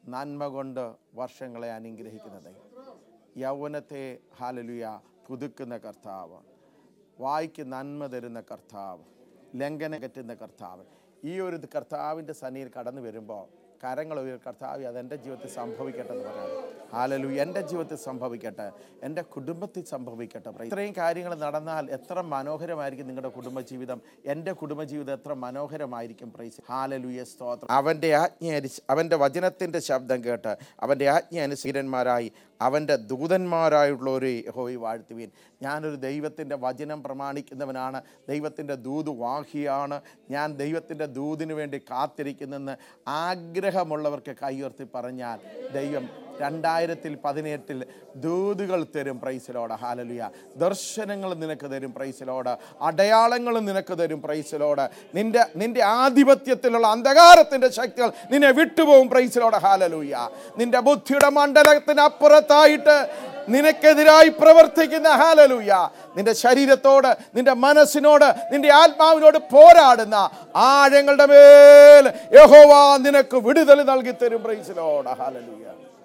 നന്മ കൊണ്ട് വർഷങ്ങളെ അനുഗ്രഹിക്കുന്ന ദൈവം യൗവനത്തെ ഹാലലുയ പുതുക്കുന്ന കർത്താവ് വായിക്ക് നന്മ തരുന്ന കർത്താവ് ലംഘനം കറ്റുന്ന കർത്താവ് ഈ ഒരു കർത്താവിൻ്റെ സന്നിയിൽ കടന്നു വരുമ്പോൾ കരങ്ങൾ ഉയർ കർത്താവ് അതെൻ്റെ ജീവിതത്തിൽ സംഭവിക്കട്ടെ എന്ന് പറയാം ഹാലലു എൻ്റെ ജീവിതത്തിൽ സംഭവിക്കട്ടെ എൻ്റെ കുടുംബത്തിൽ സംഭവിക്കട്ടെ Praise. ഇത്രയും കാര്യങ്ങൾ നടന്നാൽ എത്ര മനോഹരമായിരിക്കും നിങ്ങളുടെ കുടുംബജീവിതം എൻ്റെ കുടുംബജീവിതം എത്ര മനോഹരമായിരിക്കും പ്രൈസ് ഹാലലുയ സ്തോത്രം അവൻ്റെ ആജ്ഞ അനുസ അവൻ്റെ വചനത്തിൻ്റെ ശബ്ദം കേട്ട് അവൻ്റെ ആജ്ഞ അനുസീരന്മാരായി അവൻ്റെ ദൂതന്മാരായുള്ളവരെ യഹോവയെ വാഴ്ത്തുവീൻ ഞാനൊരു ദൈവത്തിൻ്റെ വചനം പ്രമാണിക്കുന്നവനാണ് ദൈവത്തിൻ്റെ ദൂത് വാഹിയാണ് ഞാൻ ദൈവത്തിൻ്റെ ദൂതിന് വേണ്ടി കാത്തിരിക്കുന്നെന്ന് ആഗ്രഹമുള്ളവർക്ക് കൈയുയർത്തി പറഞ്ഞാൽ ദൈവം രണ്ടായിരത്തിൽ പതിനെട്ടിൽ ദൂതുകൾ തരും പ്രൈസിലോട് ഹാലലുയ ദർശനങ്ങൾ നിനക്ക് തരും പ്രൈസിലോട് അടയാളങ്ങൾ നിനക്ക് തരും പ്രൈസിലോട് നിന്റെ നിന്റെ ആധിപത്യത്തിലുള്ള അന്ധകാരത്തിൻ്റെ ശക്തികൾ നിന്നെ വിട്ടുപോകും പ്രൈസിലോട് ഹാലലുയ നിന്റെ ബുദ്ധിയുടെ മണ്ഡലത്തിനപ്പുറത്തായിട്ട് നിനക്കെതിരായി പ്രവർത്തിക്കുന്ന ഹാലലൂയ നിന്റെ ശരീരത്തോട് നിന്റെ മനസ്സിനോട് നിന്റെ ആത്മാവിനോട് പോരാടുന്ന ആഴങ്ങളുടെ മേൽ യഹോവ നിനക്ക് വിടുതൽ നൽകി തരും praise the Lord hallelujah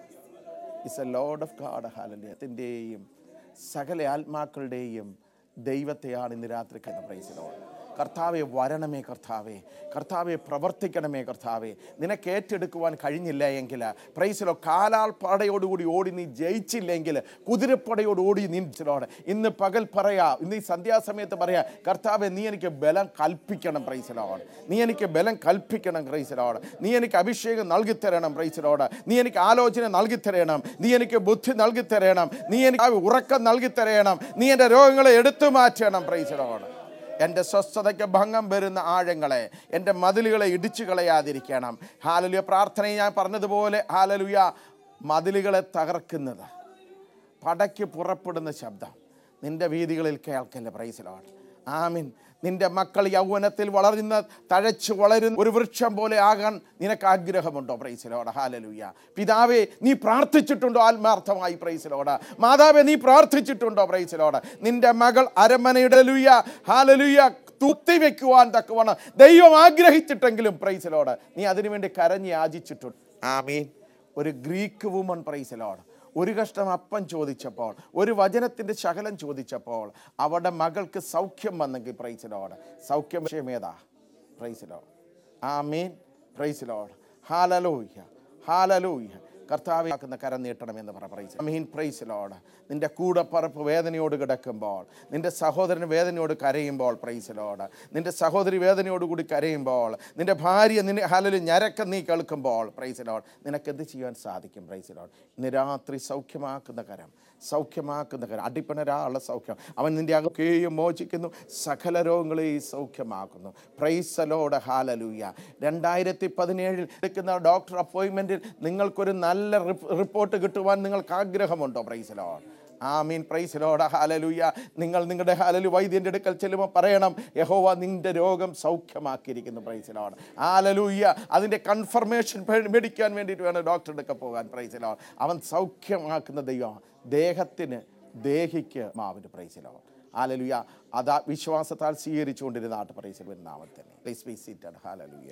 is a Lord of God ഹാലന്യത്തിൻ്റെയും സകല ആത്മാക്കളുടെയും ദൈവത്തെയാണ് ഇന്ന് രാത്രി കണ്ട പ്രൈസിലോട് കർത്താവെ വരണമേ കർത്താവെ കർത്താവെ പ്രവർത്തിക്കണമേ കർത്താവെ നിനക്ക് ഏറ്റെടുക്കുവാൻ കഴിഞ്ഞില്ല എങ്കിൽ പ്രൈസിലോ കാലാൾപ്പടയോടുകൂടി ഓടി നീ ജയിച്ചില്ലെങ്കിൽ കുതിരപ്പടയോട് ഓടി നീച്ചിലോട് ഇന്ന് പകൽ പറയാ ഇന്ന് ഈ സന്ധ്യാസമയത്ത് പറയാ കർത്താവെ നീ എനിക്ക് ബലം കൽപ്പിക്കണം പ്രൈസിലോട് നീ എനിക്ക് ബലം കൽപ്പിക്കണം പ്രൈസിലോട് നീ എനിക്ക് അഭിഷേകം നൽകിത്തരണം പ്രൈസിലോട് നീ എനിക്ക് ആലോചന നൽകിത്തരണം നീ എനിക്ക് ബുദ്ധി നൽകിത്തരണം നീ എനിക്ക് ഉറക്കം നൽകിത്തരണം നീ എൻ്റെ രോഗങ്ങളെ എടുത്തു മാറ്റണം പ്രൈസിലോട് എൻ്റെ സ്വസ്ഥതയ്ക്ക് ഭംഗം വരുന്ന ആഴങ്ങളെ എൻ്റെ മതിലുകളെ ഇടിച്ചു കളയാതിരിക്കണം ഹാലലുയ പ്രാർത്ഥനയിൽ ഞാൻ പറഞ്ഞതുപോലെ ഹാലലുയ മതിലുകളെ തകർക്കുന്നത് പടയ്ക്ക് പുറപ്പെടുന്ന ശബ്ദം നിന്റെ വീതികളിൽ കേൾക്കല്ലേ പ്രൈസിലാണ് ആമിൻ നിന്റെ മക്കൾ യൗവനത്തിൽ വളരുന്ന തഴച്ചു വളരുന്ന ഒരു വൃക്ഷം പോലെ ആകാൻ നിനക്ക് ആഗ്രഹമുണ്ടോ പ്രൈസിലോട് ഹാലലുയ പിതാവേ നീ പ്രാർത്ഥിച്ചിട്ടുണ്ടോ ആത്മാർത്ഥമായി പ്രൈസിലോട് മാതാവേ നീ പ്രാർത്ഥിച്ചിട്ടുണ്ടോ പ്രൈസിലോട് നിന്റെ മകൾ അരമനയുടെ ലുയ ഹാലലുയ തുത്തി വെക്കുവാൻ തക്കവണ്ണം ദൈവം ആഗ്രഹിച്ചിട്ടെങ്കിലും പ്രൈസിലോട് നീ അതിനുവേണ്ടി കരഞ്ഞ് യാചിച്ചിട്ടുണ്ട് ആമീൻ ഒരു ഗ്രീക്ക് വുമൺ പ്രൈസിലോട് ഒരു കഷ്ണം അപ്പം ചോദിച്ചപ്പോൾ ഒരു വചനത്തിൻ്റെ ശകലം ചോദിച്ചപ്പോൾ അവരുടെ മകൾക്ക് സൗഖ്യം വന്നെങ്കിൽ പ്രൈസിലോട് സൗഖ്യം വിഷയമേതാ പ്രൈസിലോട് ആ മീൻ പ്രൈസിലോട് ഹാലലൂയ്യ ഹാലലൂയ്യ കർത്താവിയാക്കുന്ന കരം നീട്ടണമെന്ന് പറ പ്രൈസ് മീൻ പ്രൈസിലോട് നിന്റെ കൂടപ്പറപ്പ് വേദനയോട് കിടക്കുമ്പോൾ നിന്റെ സഹോദരൻ വേദനയോട് കരയുമ്പോൾ പ്രൈസിലോട് നിന്റെ സഹോദരി വേദനയോടുകൂടി കരയുമ്പോൾ നിന്റെ ഭാര്യ നിന്നെ ഹലല് ഞരക്കം നീ കേൾക്കുമ്പോൾ പ്രൈസിലോട് നിനക്ക് എന്ത് ചെയ്യാൻ സാധിക്കും പ്രൈസിലോട് ഇന്ന് രാത്രി സൗഖ്യമാക്കുന്ന കരം സൗഖ്യമാക്കുന്ന കരം അടിപ്പണരാളുള്ള സൗഖ്യം അവൻ നിന്റെ അകക്കെയും മോചിക്കുന്നു സകല രോഗങ്ങളെയും സൗഖ്യമാക്കുന്നു പ്രൈസലോട് ഹാലലൂയ രണ്ടായിരത്തി പതിനേഴിൽ എടുക്കുന്ന ഡോക്ടർ അപ്പോയിൻമെൻറ്റിൽ നിങ്ങൾക്കൊരു നല്ല റിപ്പ് റിപ്പോർട്ട് കിട്ടുവാൻ നിങ്ങൾക്ക് ആഗ്രഹമുണ്ടോ പ്രൈസലോട് ആമീൻ പ്രൈസിലോട ഹാലലൂയ നിങ്ങൾ നിങ്ങളുടെ ഹാലലു വൈദ്യൻ്റെ അടുക്കൽ ചെല്ലുമ്പോൾ പറയണം യഹോവ നിന്റെ രോഗം സൗഖ്യമാക്കിയിരിക്കുന്നു പ്രൈസിലോട് ഹാലലൂയ അതിൻ്റെ കൺഫർമേഷൻ മേടിക്കാൻ വേണ്ടിയിട്ട് വേണം ഡോക്ടറുടെ അടുക്ക പോകാൻ പ്രൈസിലോട് അവൻ സൗഖ്യമാക്കുന്ന ദൈവം ദേഹത്തിന് ദേഹിക്ക് മാവിന് പ്രൈസിലോട് ഹാലലുയ അതാ വിശ്വാസത്താൽ സ്വീകരിച്ചുകൊണ്ടിരുന്ന ആട്ട് പ്രൈസിൽ വരുന്ന നാമത്തിൽ തന്നെ please be seated hallelujah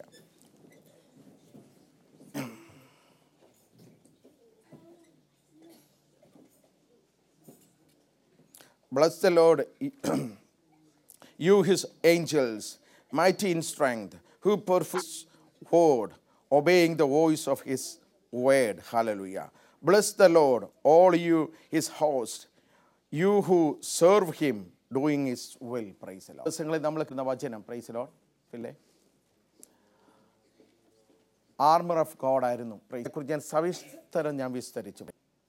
Bless the Lord, you his angels, mighty in strength, who performs word, obeying the voice of his word. Hallelujah. Bless the Lord, all you his host, you who serve him, doing his will. Praise the Lord. ദിവസങ്ങളിൽ നമ്മൾ കിട്ടുന്ന വചനം praise Lord ഇല്ലേ armour of God ആയിരുന്നു പ്രൈസിനെക്കുറിച്ച് ഞാൻ സവിസ്തരം ഞാൻ വിസ്തരിച്ചു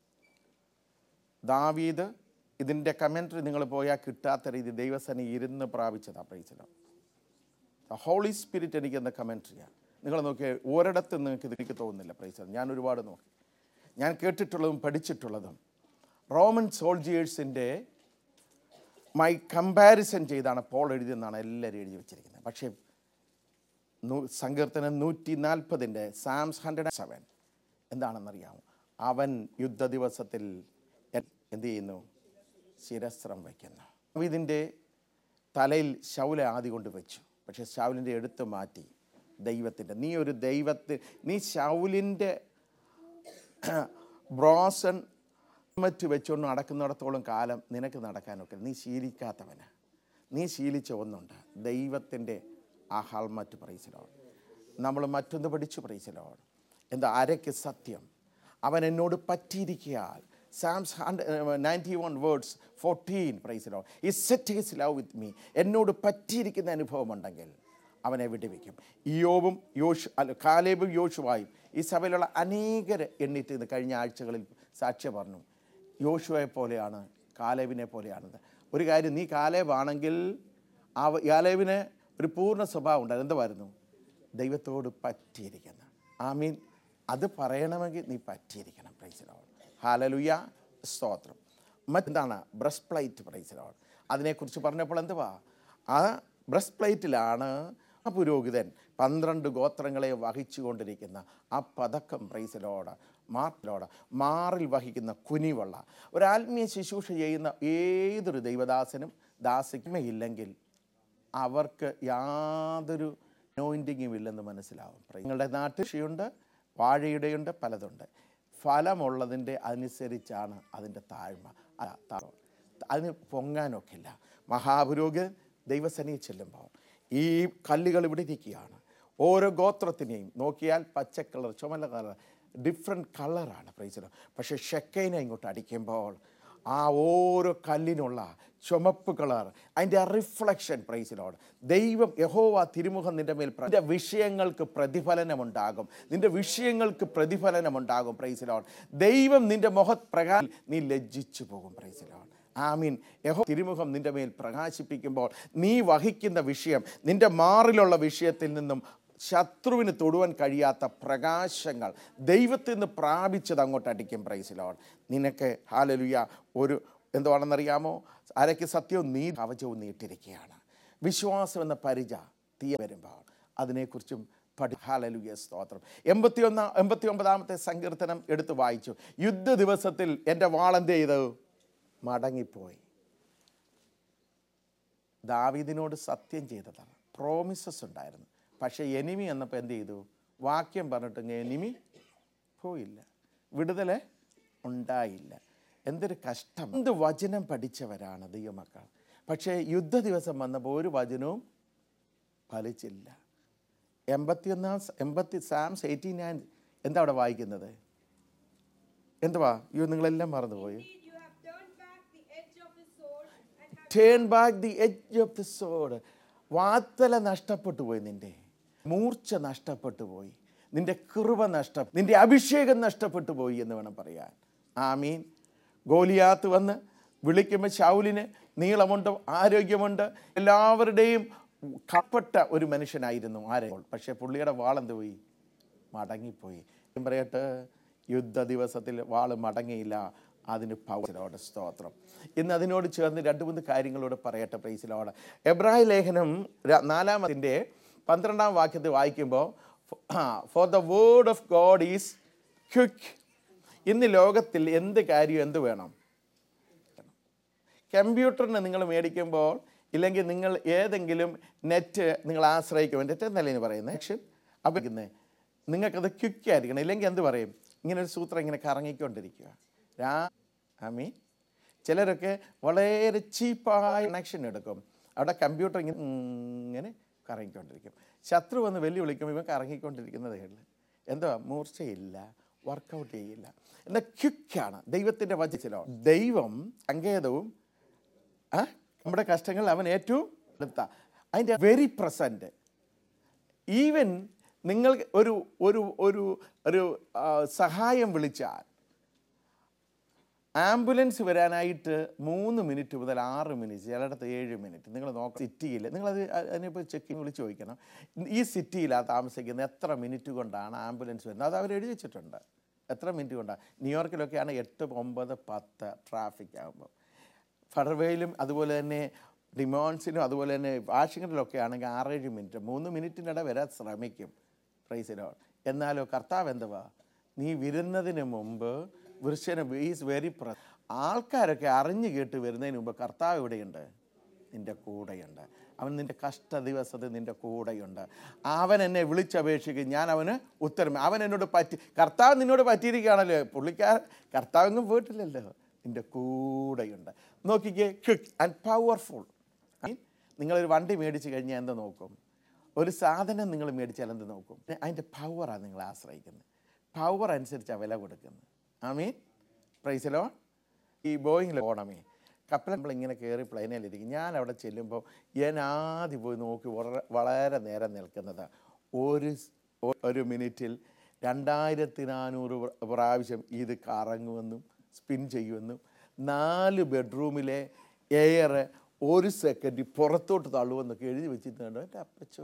ദാവീദ് ഇതിൻ്റെ കമൻട്രി നിങ്ങൾ പോയാൽ കിട്ടാത്ത രീതി ദൈവസേന ഇരുന്ന് പ്രാപിച്ചതാണ് പ്രൈസിലോ ഹോളി സ്പിരിറ്റ് എനിക്ക് എന്ന കമൻട്രിയാണ് നിങ്ങൾ നോക്കിയാൽ ഒരിടത്ത് നിങ്ങൾക്ക് ഇത് എനിക്ക് തോന്നുന്നില്ല പ്രൈസ് ഞാൻ ഒരുപാട് നോക്കി ഞാൻ കേട്ടിട്ടുള്ളതും പഠിച്ചിട്ടുള്ളതും റോമൻ സോൾജിയേഴ്സിൻ്റെ മൈ കമ്പാരിസൺ ചെയ്താണ് പോൾ എഴുതിയെന്നാണ് എല്ലാവരും എഴുതി വെച്ചിരിക്കുന്നത് പക്ഷേ നൂ- സങ്കീർത്തനം നൂറ്റി നാൽപ്പതിൻ്റെ സാംസ് ഹൺഡ്രഡ് സെവൻ എന്താണെന്നറിയാമോ അവൻ യുദ്ധ ദിവസത്തിൽ എ- എന്ത് ചെയ്യുന്നു ശിരസ്ത്രം വയ്ക്കുന്നു ഇതിൻ്റെ തലയിൽ ശൗല ആദ്യ കൊണ്ട് വെച്ചു പക്ഷേ ശൗലിൻ്റെ എടുത്ത് മാറ്റി ദൈവത്തിൻ്റെ നീ ഒരു ദൈവത്തെ നീ ശൗലിൻ്റെ ബ്രോസൺ മറ്റ് വെച്ചുകൊണ്ട് നടക്കുന്നിടത്തോളം കാലം നിനക്ക് നടക്കാനൊക്കെ നീ ശീലിക്കാത്തവന് നീ ശീലിച്ച ഒന്നുണ്ട് ദൈവത്തിൻ്റെ ആ ഹെൽമറ്റ് പ്രൈസിലോട് നമ്മൾ മറ്റൊന്ന് പഠിച്ചു പ്രൈസിലോട് എന്താ അരയ്ക്ക് സത്യം അവൻ എന്നോട് പറ്റിയിരിക്കയാൽ Psalms ninety one words fourteen praise the Lord he set his love with me എന്നോട് പറ്റിയിരിക്കുന്ന അനുഭവമുണ്ടെങ്കിൽ അവനെ വിടുവിക്കും ഇയോബും യോശു അല്ല കാലേബും യോശുവായും ഈ സഭയിലുള്ള അനേകർ എണ്ണിട്ട് ഇന്ന് കഴിഞ്ഞ ആഴ്ചകളിൽ സാക്ഷ്യം പറഞ്ഞു യോശുവയെ പോലെയാണ് കാലേബിനെ പോലെയാണെന്ന് ഒരു കാര്യം നീ കാലേബാണെങ്കിൽ ആ കാലേബിന് ഒരു പൂർണ്ണ സ്വഭാവം ഉണ്ടായിരുന്നു എന്തായിരുന്നു ദൈവത്തോട് പറ്റിയിരിക്കുന്ന ആ മീൻ അത് പറയണമെങ്കിൽ നീ പറ്റിയിരിക്കണം പ്രൈസിലോട് ഹാലലുയ സ്തോത്രം മറ്റെന്താണ് ബ്രസ്റ്റ് പ്ലേറ്റ് പ്രൈസിലോട് അതിനെക്കുറിച്ച് പറഞ്ഞപ്പോൾ എന്തുവാ ആ ബ്രസ്റ്റ് പ്ലേറ്റിലാണ് ആ പുരോഹിതൻ പന്ത്രണ്ട് ഗോത്രങ്ങളെ വഹിച്ചുകൊണ്ടിരിക്കുന്ന ആ പതക്കം പ്രൈസിലോട് മാറിലോട് മാറിൽ വഹിക്കുന്ന കുനിവള്ള ഒരാത്മീയ ശുശ്രൂഷ ചെയ്യുന്ന ഏതൊരു ദൈവദാസനും ദാസിക്കുമയില്ലെങ്കിൽ അവർക്ക് യാതൊരു നോയിൻറ്റിങ്ങും ഇല്ലെന്ന് മനസ്സിലാവും നിങ്ങളുടെ നാട്ടിൽ കൃഷിയുണ്ട് വാഴയുടെയുണ്ട് പലതുണ്ട് ഫലമുള്ളതിൻ്റെ അനുസരിച്ചാണ് അതിൻ്റെ താഴ്മ ആ, താഴ്മ. അതിന് പൊങ്ങാനൊക്കില്ല മഹാപുരോഹിതൻ ദൈവസനയിൽ ചെല്ലുമ്പോൾ ഈ കല്ലുകൾ ഇവിടെ ഇരിക്കുകയാണ് ഓരോ ഗോത്രത്തിനെയും നോക്കിയാൽ പച്ച കളർ ചുമല കളർ ഡിഫറെൻറ്റ് കളറാണ് പ്രൈസിലോ പക്ഷേ ഷെക്കൈനെ ഇങ്ങോട്ട് അടിക്കുമ്പോൾ ആ ഓരോ കല്ലിനുള്ള ചുമപ്പ് കളർ അതിൻ്റെ ആ റിഫ്ലക്ഷൻ പ്രൈസിലോട് ദൈവം യഹോവ തിരുമുഖം നിന്റെ മേൽ പ്ര- നിന്റെ വിഷയങ്ങൾക്ക് പ്രതിഫലനമുണ്ടാകും നിന്റെ വിഷയങ്ങൾക്ക് പ്രതിഫലനമുണ്ടാകും പ്രൈസിലോട് ദൈവം നിന്റെ മുഖ പ്രകാരം നീ ലജ്ജിച്ചു പോകും പ്രൈസിലോട് ആമീൻ യഹോ തിരുമുഖം നിന്റെ മേൽ പ്രകാശിപ്പിക്കുമ്പോൾ നീ വഹിക്കുന്ന വിഷയം നിന്റെ മാറിലുള്ള വിഷയത്തിൽ നിന്നും ശത്രുവിന് തൊടുവാൻ കഴിയാത്ത പ്രകാശങ്ങൾ ദൈവത്തിൽ നിന്ന് പ്രാപിച്ചത് അങ്ങോട്ട് അടിക്കും പ്രൈസിലോൺ നിനക്ക് ഹാലലുയ ഒരു എന്തുവാണെന്നറിയാമോ അരയ്ക്ക് സത്യവും നീ കവചവും നീട്ടിരിക്കുകയാണ് വിശ്വാസം എന്ന പരിച തീയ വരുമ്പോൾ അതിനെക്കുറിച്ചും പഠി ഹാലലുയ സ്തോത്രം എൺപത്തിയൊന്ന എൺപത്തി ഒമ്പതാമത്തെ സങ്കീർത്തനം എടുത്ത് വായിച്ചു യുദ്ധ ദിവസത്തിൽ എൻ്റെ വാളെന്ത് ചെയ്തു മടങ്ങിപ്പോയി ദാവീദിനോട് സത്യം ചെയ്തതാണ് പ്രോമിസസ് ഉണ്ടായിരുന്നു പക്ഷേ എനിമി എന്നപ്പോൾ എന്ത് ചെയ്തു വാക്യം പറഞ്ഞിട്ട് എനിമി പോയില്ല വിടുതൽ ഉണ്ടായില്ല എന്തൊരു കഷ്ടം എന്ത് വചനം പഠിച്ചവരാണ് ദൈവമക്കൾ പക്ഷേ യുദ്ധ ദിവസം വന്നപ്പോൾ ഒരു വചനവും ഫലിച്ചില്ല എൺപത്തിയൊന്നാം സ- എൺപത്തി സാംസ് എയ്റ്റി നയൻ എന്താ അവിടെ വായിക്കുന്നത് എന്തുവാ അയ്യോ നിങ്ങളെല്ലാം മറന്നുപോയി Indeed, you have turned back the edge of his sword and have turn back the edge of the sword വാത്തല നഷ്ടപ്പെട്ടു പോയി നിന്റെ മൂർച്ച നഷ്ടപ്പെട്ടു പോയി നിന്റെ കൃപ നഷ്ട നിന്റെ അഭിഷേകം നഷ്ടപ്പെട്ടു പോയി എന്ന് വേണം പറയാൻ ആമീൻ ഗോലിയാത്ത് വന്ന് വിളിക്കുമ്പോൾ ശൗലിന് നീളമുണ്ട് ആരോഗ്യമുണ്ട് എല്ലാവരുടെയും കപ്പട്ട ഒരു മനുഷ്യനായിരുന്നു ആരെ പക്ഷേ പുള്ളിയുടെ വാളെന്ത് പോയി മടങ്ങിപ്പോയി ഞാൻ പറയട്ടെ യുദ്ധ ദിവസത്തിൽ വാള് മടങ്ങിയില്ല അതിന് പൗരലോട് സ്തോത്രം ഇന്ന് അതിനോട് ചേർന്ന് രണ്ട് മൂന്ന് കാര്യങ്ങളോട് പറയട്ടെ പ്രൈസിലോട് എബ്രാഹിം ലേഖനം ര- നാലാമതിൻ്റെ പന്ത്രണ്ടാം വാക്യത്തിൽ വായിക്കുമ്പോൾ for the word of God is quick ഇന്ന് ലോകത്തിൽ എന്ത് കാര്യം എന്ത് വേണം കമ്പ്യൂട്ടറിന് നിങ്ങൾ മേടിക്കുമ്പോൾ ഇല്ലെങ്കിൽ നിങ്ങൾ ഏതെങ്കിലും നെറ്റ് നിങ്ങൾ ആശ്രയിക്കും നെറ്റ് എന്നല്ലേ ഇനി പറയുന്നത് പക്ഷേ അപ്പം നിങ്ങൾക്കത് ക്വിക്കായിരിക്കണം ഇല്ലെങ്കിൽ എന്ത് പറയും ഇങ്ങനെ ഒരു സൂത്രം ഇങ്ങനെ കറങ്ങിക്കൊണ്ടിരിക്കുക രാ ആമീൻ ചിലരൊക്കെ വളരെ ചീപ്പായ കണക്ഷൻ എടുക്കും അവിടെ കമ്പ്യൂട്ടർ ഇങ്ങനെ ഇങ്ങനെ കറങ്ങിക്കൊണ്ടിരിക്കും ശത്രു വന്ന് വെല്ലുവിളിക്കുമ്പോൾ ഇവൻ കറങ്ങിക്കൊണ്ടിരിക്കുന്നതേ ഉള്ളൂ എന്തോ മൂർച്ചയില്ല വർക്കൗട്ട് ചെയ്യില്ല എന്നാൽ ക്വിക്കാണ് ദൈവത്തിൻ്റെ വചനത്തിലോ ദൈവം സങ്കേതവും ആ നമ്മുടെ കഷ്ടങ്ങൾ അവൻ ഏറ്റവും അടുത്ത അതിൻ്റെ വെരി പ്രസൻറ്റ് ഈവൻ നിങ്ങൾ ഒരു ഒരു ഒരു ഒരു ആ, സഹായം വിളിച്ചാൽ ആംബുലൻസ് വരാനായിട്ട് മൂന്ന് മിനിറ്റ് മുതൽ ആറ് മിനിറ്റ് ചിലയിടത്ത് ഏഴ് മിനിറ്റ് നിങ്ങൾ നോക്കാം സിറ്റിയിൽ നിങ്ങളത് അതിനിപ്പോൾ ചെക്കിങ് വിളിച്ച് ചോദിക്കണം ഈ സിറ്റിയിലാണ് താമസിക്കുന്നത് എത്ര മിനിറ്റ് കൊണ്ടാണ് ആംബുലൻസ് വരുന്നത് അത് അവർ എഴുതി വെച്ചിട്ടുണ്ട് എത്ര മിനിറ്റ് കൊണ്ടാണ് ന്യൂയോർക്കിലൊക്കെയാണ് എട്ട് ഒമ്പത് പത്ത് ട്രാഫിക് ആകുമ്പോൾ ഫെഡർവേയിലും അതുപോലെ തന്നെ ഡിമോൺസിനും അതുപോലെ തന്നെ വാഷിങ്ടണിലൊക്കെ ആണെങ്കിൽ ആറേഴ് മിനിറ്റ് മൂന്ന് മിനിറ്റിനിടെ വരാൻ ശ്രമിക്കും പ്രൈസിലോ എന്നാലോ കർത്താവ് എന്തുവാ നീ വരുന്നതിന് മുമ്പ് വൃശ്ചനം ഈസ് വെരി പ്ര ആൾക്കാരൊക്കെ അറിഞ്ഞു കേട്ട് വരുന്നതിന് മുമ്പ് കർത്താവ് എവിടെയുണ്ട് നിൻ്റെ കൂടെയുണ്ട് അവൻ നിൻ്റെ കഷ്ട ദിവസത്തിൽ നിൻ്റെ കൂടെയുണ്ട് അവൻ എന്നെ വിളിച്ചപേക്ഷിക്കും ഞാൻ അവന് ഉത്തരം അവൻ എന്നോട് പറ്റി കർത്താവ് നിന്നോട് പറ്റിയിരിക്കുകയാണല്ലോ പുള്ളിക്കാരൻ കർത്താവെങ്ങും പോയിട്ടില്ലല്ലോ നിൻ്റെ കൂടെയുണ്ട് നോക്കിക്കേ ക്വിക്ക് ആൻഡ് പവർഫുൾ നിങ്ങളൊരു വണ്ടി മേടിച്ച് കഴിഞ്ഞാൽ എന്ത് നോക്കും ഒരു സാധനം നിങ്ങൾ മേടിച്ചാൽ എന്ത് നോക്കും അതിൻ്റെ പവറാണ് നിങ്ങൾ ആശ്രയിക്കുന്നത് പവർ അനുസരിച്ചാണ് വില കൊടുക്കുന്നത് ആമീൻ പ്രൈസിലോ ഈ ബോയിങ്ങിൽ ഓണമേ കപ്പൽ നമ്മൾ ഇങ്ങനെ കയറി പ്ലെയിനിലിരിക്കും ഞാൻ അവിടെ ചെല്ലുമ്പോൾ ഞാൻ ആദ്യം പോയി നോക്കി വളരെ വളരെ നേരം നിൽക്കുന്നത് ഒരു സ്- ഒ- ഒരു മിനിറ്റിൽ രണ്ടായിരത്തി നാനൂറ് പ്രാവശ്യം ഇത് കറങ്ങുമെന്നും സ്പിൻ ചെയ്യുമെന്നും നാല് ബെഡ്റൂമിലെ എയർ ഒരു സെക്കൻഡ് പുറത്തോട്ട് തള്ളുമെന്നൊക്കെ എഴുതി വെച്ചിട്ടുണ്ട് എൻ്റെ അപ്പച്ചോ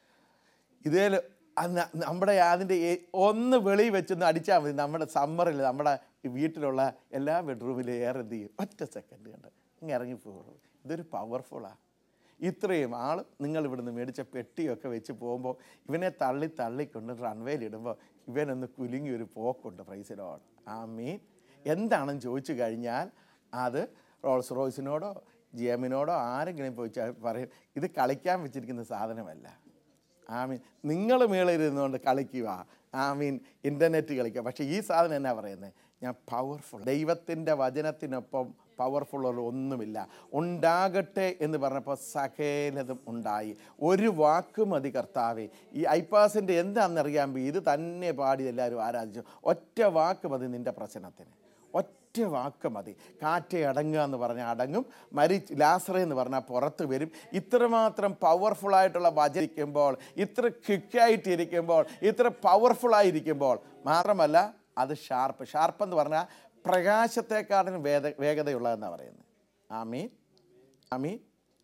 ഇതേ നമ്മുടെ അതിൻ്റെ ഏ- ഒന്ന് വെളി വെച്ചൊന്ന് അടിച്ചാൽ മതി നമ്മുടെ സമ്മറിൽ നമ്മുടെ ഈ വീട്ടിലുള്ള എല്ലാ ബെഡ്റൂമിലും എയർ എന്ത് ചെയ്യും ഒറ്റ സെക്കൻഡ് കണ്ട് ഇങ്ങനെ ഇറങ്ങിപ്പോകുള്ളൂ ഇതൊരു പവർഫുള്ളാണ് ഇത്രയും ആൾ നിങ്ങൾ ഇവിടുന്ന് മേടിച്ച പെട്ടിയൊക്കെ വെച്ച് പോകുമ്പോൾ ഇവനെ തള്ളി തള്ളിക്കൊണ്ട് റൺവേയിൽ ഇടുമ്പോൾ ഇവനൊന്ന് കുലുങ്ങി ഒരു പോക്കുണ്ട് പ്രൈസിനോട് ആ മീൻ എന്താണെന്ന് ചോദിച്ചു കഴിഞ്ഞാൽ അത് റോൾസ് റോയ്സിനോടോ ജി എമ്മിനോടോ ആരെങ്കിലും പോയി ചോ- പറയും ഇത് കളിക്കാൻ വെച്ചിരിക്കുന്ന സാധനമല്ല ആമീൻ നിങ്ങൾ മേളിരുന്നുകൊണ്ട് കളിക്കുക ആമീൻ ഇൻ്റർനെറ്റ് കളിക്കുക പക്ഷേ ഈ സാധനം എന്നാ പറയുന്നത് ഞാൻ പവർഫുൾ ദൈവത്തിൻ്റെ വചനത്തിനൊപ്പം പവർഫുൾ ഒന്നുമില്ല ഉണ്ടാകട്ടെ എന്ന് പറഞ്ഞപ്പോൾ സകലതും ഉണ്ടായി ഒരു വാക്ക് മതി കർത്താവേ ഈ ഐപ്പാസിൻ്റെ എന്താണെന്നറിയാൻ ഇത് തന്നെ പാടി എല്ലാവരും ആരാധിച്ചു ഒറ്റ വാക്ക് മതി നിൻ്റെ പ്രശ്നത്തിന് ഒറ്റ വാക്ക് മതി കാറ്റ് അടങ്ങുക എന്ന് പറഞ്ഞാൽ അടങ്ങും മരി ലാസറ എന്ന് പറഞ്ഞാൽ പുറത്ത് വരും ഇത്രമാത്രം പവർഫുള്ളായിട്ടുള്ള വചരിക്കുമ്പോൾ ഇത്ര ക്വിക്കായിട്ടിരിക്കുമ്പോൾ ഇത്ര പവർഫുള്ളായിരിക്കുമ്പോൾ മാത്രമല്ല അത് ഷാർപ്പ് ഷാർപ്പ് എന്ന് പറഞ്ഞാൽ പ്രകാശത്തെക്കാട്ടിലും വേദ വേഗതയുള്ളതെന്നാണ് പറയുന്നത് ആമീൻ ആമീൻ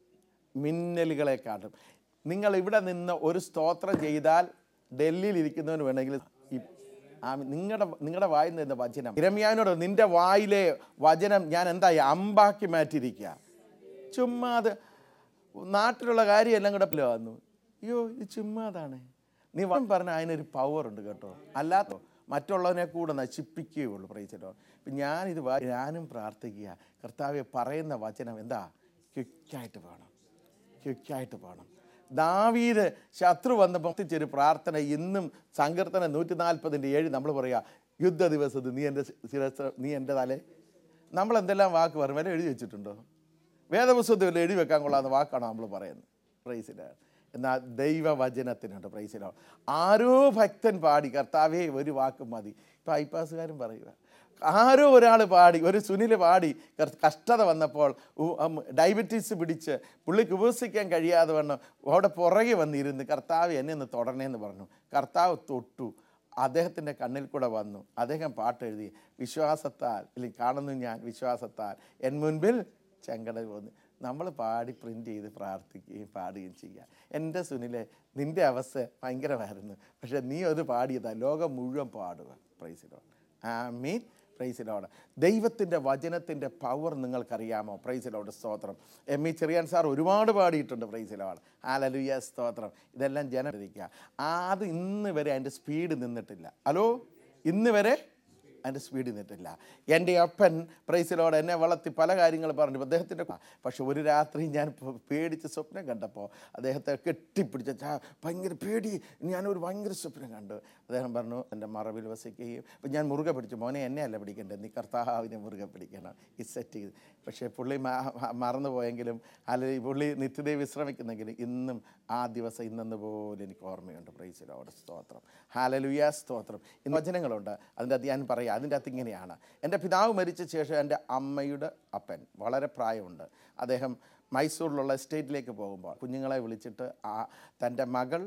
മിന്നലുകളെക്കാട്ടും നിങ്ങൾ ഇവിടെ നിന്ന് ഒരു സ്തോത്രം ചെയ്താൽ ഡൽഹിയിൽ ഇരിക്കുന്നവന് വേണമെങ്കിൽ ഈ- ആ നിങ്ങളുടെ നിങ്ങളുടെ വായിൽ നിന്ന് വചനം ഇരമ്യാനോട് നിന്റെ വായിലെ വചനം ഞാൻ എന്തായി അമ്പാക്കി മാറ്റിയിരിക്കുക ചുമ്മാ അത് നാട്ടിലുള്ള കാര്യം എല്ലാം കൂടെ പോലെ വന്നു അയ്യോ ഇത് ചുമ്മാതാണ് നീ വൻ പറഞ്ഞ അതിനൊരു പവർ ഉണ്ട് കേട്ടോ അല്ലാത്തോ മറ്റുള്ളവനെ കൂടെ നശിപ്പിക്കുകയുള്ളൂ പ്രൈച്ചല്ലോ ഇപ്പം ഞാനിത് വാ- ഞാനും പ്രാർത്ഥിക്കുക കർത്താവെ പറയുന്ന വചനം എന്താ ക്വിക്കായിട്ട് വേണം ക്വിക്കായിട്ട് പോകണം ദാവീദ് ശത്രു വന്നപ്പോൾ ഒരു പ്രാർത്ഥന ഇന്നും സങ്കീർത്തനം നൂറ്റി നാൽപ്പതിൻ്റെ ഏഴ് നമ്മൾ പറയുക യുദ്ധ ദിവസത്ത് നീ എൻ്റെ ശിരസ് നീ എൻ്റെ തലേ നമ്മൾ എന്തെല്ലാം വാക്ക് പറയും വരെ എഴുതി വെച്ചിട്ടുണ്ടോ വേദപുസ്തകത്തിൽ എഴുതി വെക്കാൻ കൊള്ളാവുന്ന വാക്കാണ് നമ്മൾ പറയുന്നത് പ്രൈസിലാണ് എന്നാൽ ദൈവവചനത്തിനുണ്ട് പ്രൈസിലോ ആരോ ഭക്തൻ പാടി കർത്താവേ ഒരു വാക്ക് മതി ഇപ്പം ഐപ്പാസുകാരും പറയുക ആരോ ഒരാൾ പാടി ഒരു സുനിൽ പാടി കർ- കഷ്ടത വന്നപ്പോൾ ഉ- ഉം, ഡയബറ്റീസ് പിടിച്ച് പുള്ളിക്ക് ഉപസിക്കാൻ കഴിയാതെ വണ്ണം അവിടെ പുറകെ വന്നിരുന്ന് കർത്താവ് എന്നെ ഒന്ന് തുടരണേന്ന് പറഞ്ഞു കർത്താവ് തൊട്ടു അദ്ദേഹത്തിൻ്റെ കണ്ണിൽ കൂടെ വന്നു അദ്ദേഹം പാട്ടെഴുതി വിശ്വാസത്താൽ ഇല്ലെങ്കിൽ കാണുന്നു ഞാൻ വിശ്വാസത്താൽ എൻ മുൻപിൽ ചെങ്കട പോന്നു നമ്മൾ പാടി പ്രിൻ്റ് ചെയ്ത് പ്രാർത്ഥിക്കുകയും പാടുകയും ചെയ്യുക എൻ്റെ സുനിലെ നിൻ്റെ അവസ്ഥ ഭയങ്കരമായിരുന്നു പക്ഷേ നീ അത് പാടിയതാ ലോകം മുഴുവൻ പാടുക പ്രൈസിലോ ആ മീൻ പ്രൈസിലോട് ദൈവത്തിൻ്റെ വചനത്തിൻ്റെ പവർ നിങ്ങൾക്കറിയാമോ പ്രൈസിലോട് സ്തോത്രം എം ഇ ചെറിയാൻ സാർ ഒരുപാട് പാടിയിട്ടുണ്ട് പ്രൈസിലോട് ആലലുയ സ്തോത്രം ഇതെല്ലാം ജനം ഇരിക്കുക അത് ഇന്ന് വരെ അതിൻ്റെ സ്പീഡ് നിന്നിട്ടില്ല ഹലോ ഇന്ന് വരെ അതിൻ്റെ സ്പീഡിൽ നിന്നിട്ടില്ല എൻ്റെ അപ്പൻ പ്രൈസിലോട് എന്നെ വളർത്തി പല കാര്യങ്ങൾ പറഞ്ഞു അദ്ദേഹത്തിൻ്റെ പക്ഷെ ഒരു രാത്രി ഞാൻ പ- പേടിച്ച് സ്വപ്നം കണ്ടപ്പോൾ അദ്ദേഹത്തെ കെട്ടിപ്പിടിച്ച ചാ ഭയങ്കര പേടി ഞാനൊരു ഭയങ്കര സ്വപ്നം കണ്ടു അദ്ദേഹം പറഞ്ഞു എൻ്റെ മറവിൽ വസിക്കുകയും അപ്പം ഞാൻ മുറുകെ പിടിച്ചു മോനെ എന്നെ അല്ല പിടിക്കേണ്ടത് നീ കർത്താവിനെ മുറുകെ പിടിക്കണം ഈ സെറ്റ് ചെയ്ത് പക്ഷേ പുള്ളി മ- മ- മറന്നുപോയെങ്കിലും അല്ലെങ്കിൽ പുള്ളി നിത്യതയെ വിശ്രമിക്കുന്നെങ്കിലും ഇന്നും ആ ദിവസം ഇന്നെന്ന് പോലെ എനിക്ക് ഓർമ്മയുണ്ട് പ്രൈസിലോട് സ്തോത്രം ഹാലലുയ സ്തോത്രം ഇന്ന് വചനങ്ങളുണ്ട് അതിൻ്റെ അത് ഞാൻ പറയാം അതിൻ്റെ അകത്ത് ഇങ്ങനെയാണ് എൻ്റെ പിതാവ് മരിച്ച ശേഷം എൻ്റെ അമ്മയുടെ അപ്പൻ വളരെ പ്രായമുണ്ട് അദ്ദേഹം മൈസൂരിലുള്ള എസ്റ്റേറ്റിലേക്ക് പോകുമ്പോൾ കുഞ്ഞുങ്ങളെ വിളിച്ചിട്ട് ആ തൻ്റെ മകൾ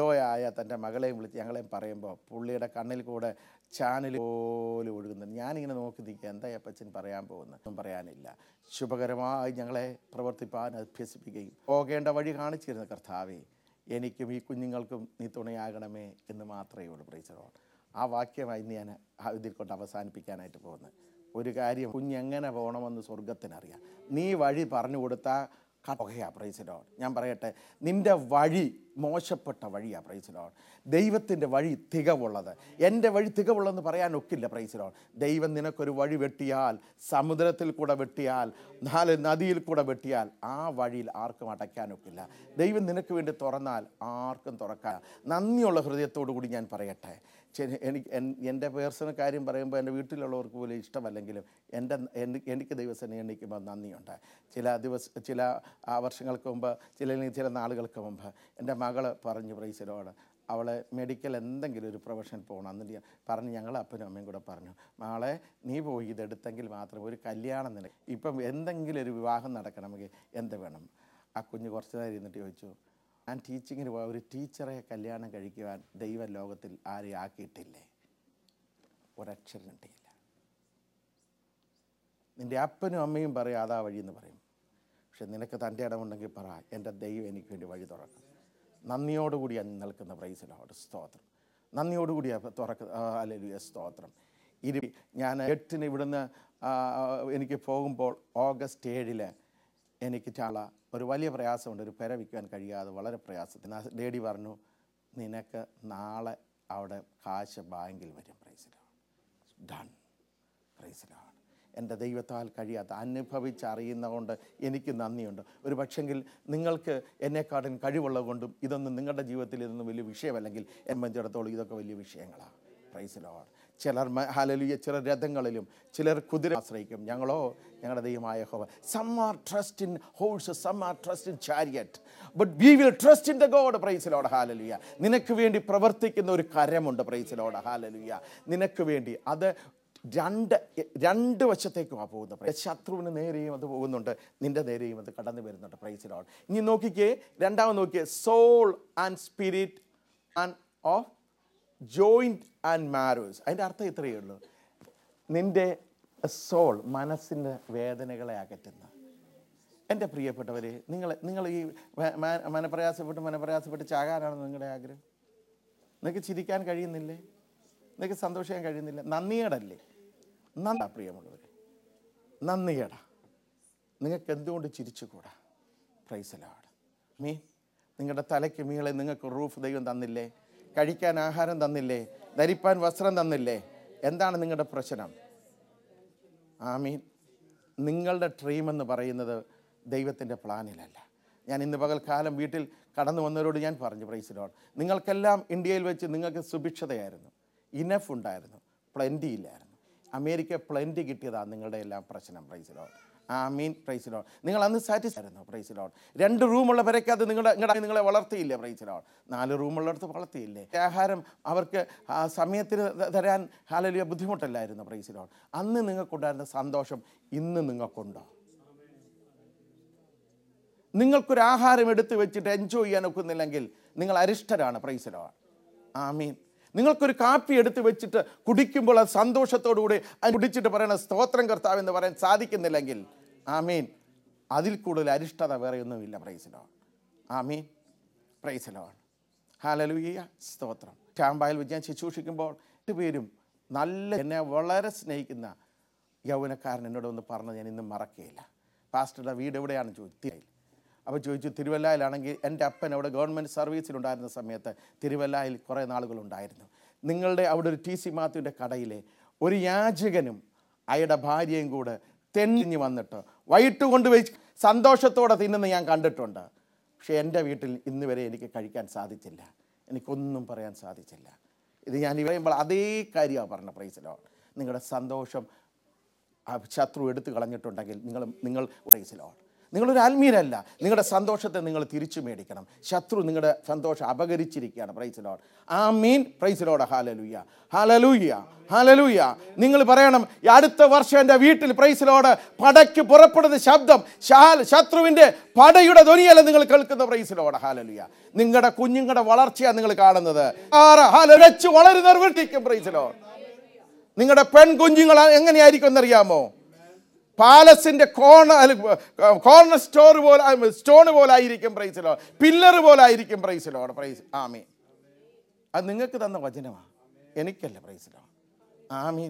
ആയ തൻ്റെ മകളെയും വിളിച്ച് ഞങ്ങളെയും പറയുമ്പോൾ പുള്ളിയുടെ കണ്ണിൽ കൂടെ ചാനൽ പോലെ ഒഴുകുന്നുണ്ട് ഞാനിങ്ങനെ നോക്കി നിൽക്കുക എന്താ അപ്പച്ചൻ പറയാൻ പോകുന്നത് ഒന്നും പറയാനില്ല ശുഭകരമായി ഞങ്ങളെ പ്രവർത്തിപ്പാൻ അഭ്യസിപ്പിക്കുകയും പോകേണ്ട വഴി കാണിച്ചിരുന്ന കർത്താവേ എനിക്കും ഈ കുഞ്ഞുങ്ങൾക്കും നീ തുണയാകണമേ എന്ന് മാത്രമേ ഉള്ളൂ പ്രൈസറോൺ ആ വാക്യമായി ഇന്ന് ഞാൻ ആ ഇതിൽ കൊണ്ട് അവസാനിപ്പിക്കാനായിട്ട് പോകുന്നത് ഒരു കാര്യം കുഞ്ഞെങ്ങനെ പോകണമെന്ന് സ്വർഗത്തിനറിയാം നീ വഴി പറഞ്ഞു കൊടുത്താൽ കടകയാ പ്രൈസിലോൺ ഞാൻ പറയട്ടെ നിൻ്റെ വഴി മോശപ്പെട്ട വഴിയാ പ്രൈസിലോൺ ദൈവത്തിൻ്റെ വഴി തികവുള്ളത് എൻ്റെ വഴി തികവുള്ളതെന്ന് പറയാൻ ഒക്കില്ല പ്രൈസിലോൺ ദൈവം നിനക്കൊരു വഴി വെട്ടിയാൽ സമുദ്രത്തിൽ കൂടെ വെട്ടിയാൽ നാല് നദിയിൽ കൂടെ വെട്ടിയാൽ ആ വഴിയിൽ ആർക്കും അടയ്ക്കാനൊക്കില്ല ദൈവം നിനക്ക് വേണ്ടി തുറന്നാൽ ആർക്കും തുറക്കാൻ നന്ദിയുള്ള ഹൃദയത്തോടു കൂടി ഞാൻ പറയട്ടെ ചെ- എനിക്ക് എൻ- എൻ്റെ പേഴ്സണൽ കാര്യം പറയുമ്പോൾ എൻ്റെ വീട്ടിലുള്ളവർക്ക് പോലും ഇഷ്ടമല്ലെങ്കിലും എൻ്റെ എനി- എനിക്ക് ദൈവസേന എണ്ണിക്കുമ്പോൾ നന്ദിയുണ്ട് ചില ദിവസ ചില ആ വർഷങ്ങൾക്ക് മുമ്പ് ചില അല്ലെങ്കിൽ ചില നാളുകൾക്ക് മുമ്പ് എൻ്റെ മകള് പറഞ്ഞു പ്രൈസിലോട് അവളെ മെഡിക്കൽ എന്തെങ്കിലും ഒരു പ്രൊഫഷൻ പോകണം എന്നിട്ട് ഞാൻ പറഞ്ഞു ഞങ്ങൾ അപ്പനും അമ്മയും കൂടെ പറഞ്ഞു നാളെ നീ പോയി ഇതെടുത്തെങ്കിൽ മാത്രം ഒരു കല്യാണം നില ഇപ്പം എന്തെങ്കിലും ഒരു വിവാഹം നടക്കണമെങ്കിൽ എന്ത് വേണം ആ കുഞ്ഞ് കുറച്ച് നേരം ഇരുന്നിട്ട് ചോദിച്ചു ഞാൻ ടീച്ചിങ്ങിന് പോയ ഒരു ടീച്ചറെ കല്യാണം കഴിക്കുവാൻ ദൈവം ലോകത്തിൽ ആരെയും ആക്കിയിട്ടില്ലേ ഒരക്ഷരം കിട്ടിയില്ല നിൻ്റെ അപ്പനും അമ്മയും പറയും അതാ വഴി എന്ന് പറയും പക്ഷെ നിനക്ക് തൻ്റെ ഇടമുണ്ടെങ്കിൽ പറ എൻ്റെ ദൈവം എനിക്ക് വേണ്ടി വഴി തുറക്കും നന്ദിയോടുകൂടി ഞാൻ നിൽക്കുന്ന പ്രൈസിലോട് സ്തോത്രം നന്ദിയോടുകൂടി തുറക്ക അല്ലെ സ്തോത്രം ഇരു ഞാൻ എട്ടിന് ഇവിടുന്ന് ആ, എനിക്ക് പോകുമ്പോൾ ഓഗസ്റ്റ് ഏഴില് എനിക്ക് ചാള ഒരു വലിയ പ്രയാസമുണ്ട് ഒരു പെര വിൽക്കാൻ കഴിയാതെ വളരെ പ്രയാസത്തിന് ആ ലേഡി പറഞ്ഞു നിനക്ക് നാളെ അവിടെ കാശ് ബാങ്കിൽ വരും പ്രൈസിലാണ് ഡൺ പ്രൈസിലാണ് എൻ്റെ ദൈവത്താൽ കഴിയാത്ത അനുഭവിച്ചറിയുന്നതുകൊണ്ട് എനിക്ക് നന്ദിയുണ്ട് ഒരു പക്ഷെങ്കിൽ നിങ്ങൾക്ക് എന്നെക്കാട്ടിൻ കഴിവുള്ളത് കൊണ്ടും ഇതൊന്നും നിങ്ങളുടെ ജീവിതത്തിൽ ഇതൊന്നും വലിയ വിഷയമല്ലെങ്കിൽ എന്നെ സംബന്ധിച്ചിടത്തോളം ഇതൊക്കെ വലിയ വിഷയങ്ങളാണ് പ്രൈസിലോട് ചിലർ ഹലലിയ ചിലർ രഥങ്ങളിലും ചിലർ കുതിര ആശ്രയിക്കും ഞങ്ങളോ ഞങ്ങളുടെ ദൈവമായ ഹോവ some are trust in horse some are trust in chariot but we will trust in the God praise the Lord hallelujah നിനക്ക് വേണ്ടി പ്രവർത്തിക്കുന്ന ഒരു കരമുണ്ട് പ്രൈസിലോട് ഹാലലുയ നിനക്ക് വേണ്ടി അത് രണ്ട് രണ്ട് വശത്തേക്കുമാണ് പോകുന്നത് പ്രൈ- ശത്രുവിന് നേരെയും അത് പോകുന്നുണ്ട് നിന്റെ നേരെയും അത് കടന്നു വരുന്നുണ്ട് പ്രൈസിലോട് ഇനി നോക്കിക്കേ രണ്ടാമത് നോക്കിയേ soul and spirit and of joint and marrows അതിൻ്റെ അർത്ഥം ഇത്രയേ ഉള്ളൂ നിൻ്റെ സോൾ മനസ്സിൻ്റെ വേദനകളെ അകറ്റുന്ന എൻ്റെ പ്രിയപ്പെട്ടവരെ നിങ്ങൾ നിങ്ങൾ ഈ മ- മ- മനപ്രയാസപ്പെട്ട് മനപ്രയാസപ്പെട്ട് ചാകാനാണ് നിങ്ങളുടെ ആഗ്രഹം നിങ്ങൾക്ക് ചിരിക്കാൻ കഴിയുന്നില്ലേ നിങ്ങൾക്ക് സന്തോഷിക്കാൻ കഴിയുന്നില്ല നന്ദിയേടല്ലേ നന്ദ പ്രിയമുള്ളവരെ നന്ദിയേടാ നിങ്ങൾക്ക് എന്തുകൊണ്ട് ചിരിച്ചുകൂടാ പ്രൈസലാണ് മീ നിങ്ങളുടെ തലയ്ക്ക് മീളെ നിങ്ങൾക്ക് റൂഫ് ദൈവം തന്നില്ലേ കഴിക്കാൻ ആഹാരം തന്നില്ലേ ധരിപ്പാൻ വസ്ത്രം തന്നില്ലേ എന്താണ് നിങ്ങളുടെ പ്രശ്നം ആമീൻ നിങ്ങളുടെ ഡ്രീം എന്ന് പറയുന്നത് ദൈവത്തിൻ്റെ പ്ലാനിലല്ല ഞാൻ ഇന്ന് പകൽക്കാലം വീട്ടിൽ കടന്നു വന്നവരോട് ഞാൻ പറഞ്ഞു പ്രൈസിലോട് നിങ്ങൾക്കെല്ലാം ഇന്ത്യയിൽ വെച്ച് നിങ്ങൾക്ക് സുഭിക്ഷതയായിരുന്നു ഇനഫ് ഉണ്ടായിരുന്നു പ്ലൻറ്റി ഇല്ലായിരുന്നു അമേരിക്ക പ്ലൻറ്റി കിട്ടിയതാണ് നിങ്ങളുടെ എല്ലാം പ്രശ്നം പ്രൈസിലോട് ആ മീൻ പ്രൈസിലോൺ നിങ്ങൾ അന്ന് സാറ്റിസ്ഫൈ ആയിരുന്നു പ്രൈസിലോൺ രണ്ട് റൂമുള്ള പെരയ്ക്കകത്ത് നിങ്ങളുടെ നിങ്ങളുടെ നിങ്ങളെ വളർത്തിയില്ലേ പ്രൈസിലോൺ നാല് റൂമുള്ളിടത്ത് വളർത്തിയില്ലേ ആഹാരം അവർക്ക് ആ സമയത്തിന് ത- തരാൻ ഹാലലിയ ബുദ്ധിമുട്ടല്ലായിരുന്നു പ്രൈസിലോൺ അന്ന് നിങ്ങൾക്കുണ്ടായിരുന്ന സന്തോഷം ഇന്ന് നിങ്ങൾക്കുണ്ടോ നിങ്ങൾക്കൊരു ആഹാരം എടുത്ത് വെച്ചിട്ട് എൻജോയ് ചെയ്യാൻ ഒക്കുന്നില്ലെങ്കിൽ നിങ്ങൾ അരിഷ്ടരാണ് പ്രൈസിലോൺ ആമീൻ നിങ്ങൾക്കൊരു കാപ്പി എടുത്ത് വെച്ചിട്ട് കുടിക്കുമ്പോൾ അത് സന്തോഷത്തോടുകൂടി അത് കുടിച്ചിട്ട് പറയണ സ്തോത്രം കർത്താവ് എന്ന് പറയാൻ സാധിക്കുന്നില്ലെങ്കിൽ ആമീൻ അതിൽ കൂടുതൽ അരിഷ്ടത വേറെ ഒന്നുമില്ല പ്രൈസിലോ ആമീൻ പ്രൈസിലോ ഹാലലുയ്യ സ്തോത്രം ചാമ്പായിൽ വെച്ച് ഞാൻ ശുശ്രൂഷിക്കുമ്പോൾ പേരും നല്ല എന്നെ വളരെ സ്നേഹിക്കുന്ന യൗവനക്കാരൻ എന്നോട് ഒന്ന് പറഞ്ഞത് ഞാൻ ഇന്നും മറക്കുകയില്ല പാസ്റ്ററുടെ വീട് എവിടെയാണ് ചോദിച്ചത് അപ്പോൾ ചോദിച്ചു തിരുവല്ലയിലാണെങ്കിൽ എൻ്റെ അപ്പൻ അവിടെ ഗവൺമെൻറ് സർവീസിലുണ്ടായിരുന്ന സമയത്ത് തിരുവല്ലയിൽ കുറേ നാളുകളുണ്ടായിരുന്നു നിങ്ങളുടെ അവിടെ ഒരു ടി സി മാത്യുവിൻ്റെ കടയിലെ ഒരു യാചകനും അയാളുടെ ഭാര്യയും കൂടെ തെന്നിഞ്ഞ് വന്നിട്ട് വൈകിട്ട് കൊണ്ടുപോയി സന്തോഷത്തോടെ തിന്നുന്ന ഞാൻ കണ്ടിട്ടുണ്ട് പക്ഷേ എൻ്റെ വീട്ടിൽ ഇന്ന് വരെ എനിക്ക് കഴിക്കാൻ സാധിച്ചില്ല എനിക്കൊന്നും പറയാൻ സാധിച്ചില്ല ഇത് ഞാൻ ഈ പറയുമ്പോൾ അതേ കാര്യമാണ് പറഞ്ഞ പ്രൈസിലോ നിങ്ങളുടെ സന്തോഷം ആ ശത്രു എടുത്തു കളഞ്ഞിട്ടുണ്ടെങ്കിൽ നിങ്ങൾ നിങ്ങൾ പ്രൈസിലോ നിങ്ങളൊരു ആത്മീയരല്ല നിങ്ങളുടെ സന്തോഷത്തെ നിങ്ങൾ തിരിച്ചു മേടിക്കണം ശത്രു നിങ്ങളുടെ സന്തോഷം അപകരിച്ചിരിക്കുകയാണ് praise the Lord amen praise the Lord hallelujah hallelujah hallelujah നിങ്ങൾ പറയണം ഈ അടുത്ത വർഷം എൻ്റെ വീട്ടിൽ പ്രൈസിലോട് പടയ്ക്ക് പുറപ്പെടുന്ന ശബ്ദം ശാൽ ശത്രുവിൻ്റെ പടയുടെ ധ്വനിയല്ല നിങ്ങൾ കേൾക്കുന്ന പ്രൈസിലോട് ഹാലലൂയ നിങ്ങളുടെ കുഞ്ഞുങ്ങളുടെ വളർച്ചയാണ് നിങ്ങൾ കാണുന്നത് ആറ് ഹാല വെച്ച് വളരുന്നവർ വീട്ടിക്കും പ്രൈസിലോട് നിങ്ങളുടെ പെൺകുഞ്ഞുങ്ങൾ എങ്ങനെയായിരിക്കും എന്നറിയാമോ പാലസിന്റെ കോർണർ കോർണർ സ്റ്റോർ പോലെ സ്റ്റോൺ പോലെ ആയിരിക്കും പ്രൈസിലോ പില്ലർ പോലെ ആയിരിക്കും പ്രൈസിലോ പ്രൈസ് ആമീൻ അത് നിങ്ങൾക്ക് തന്ന വചനമാണ് എനിക്കല്ല പ്രൈസിലോ ആമീൻ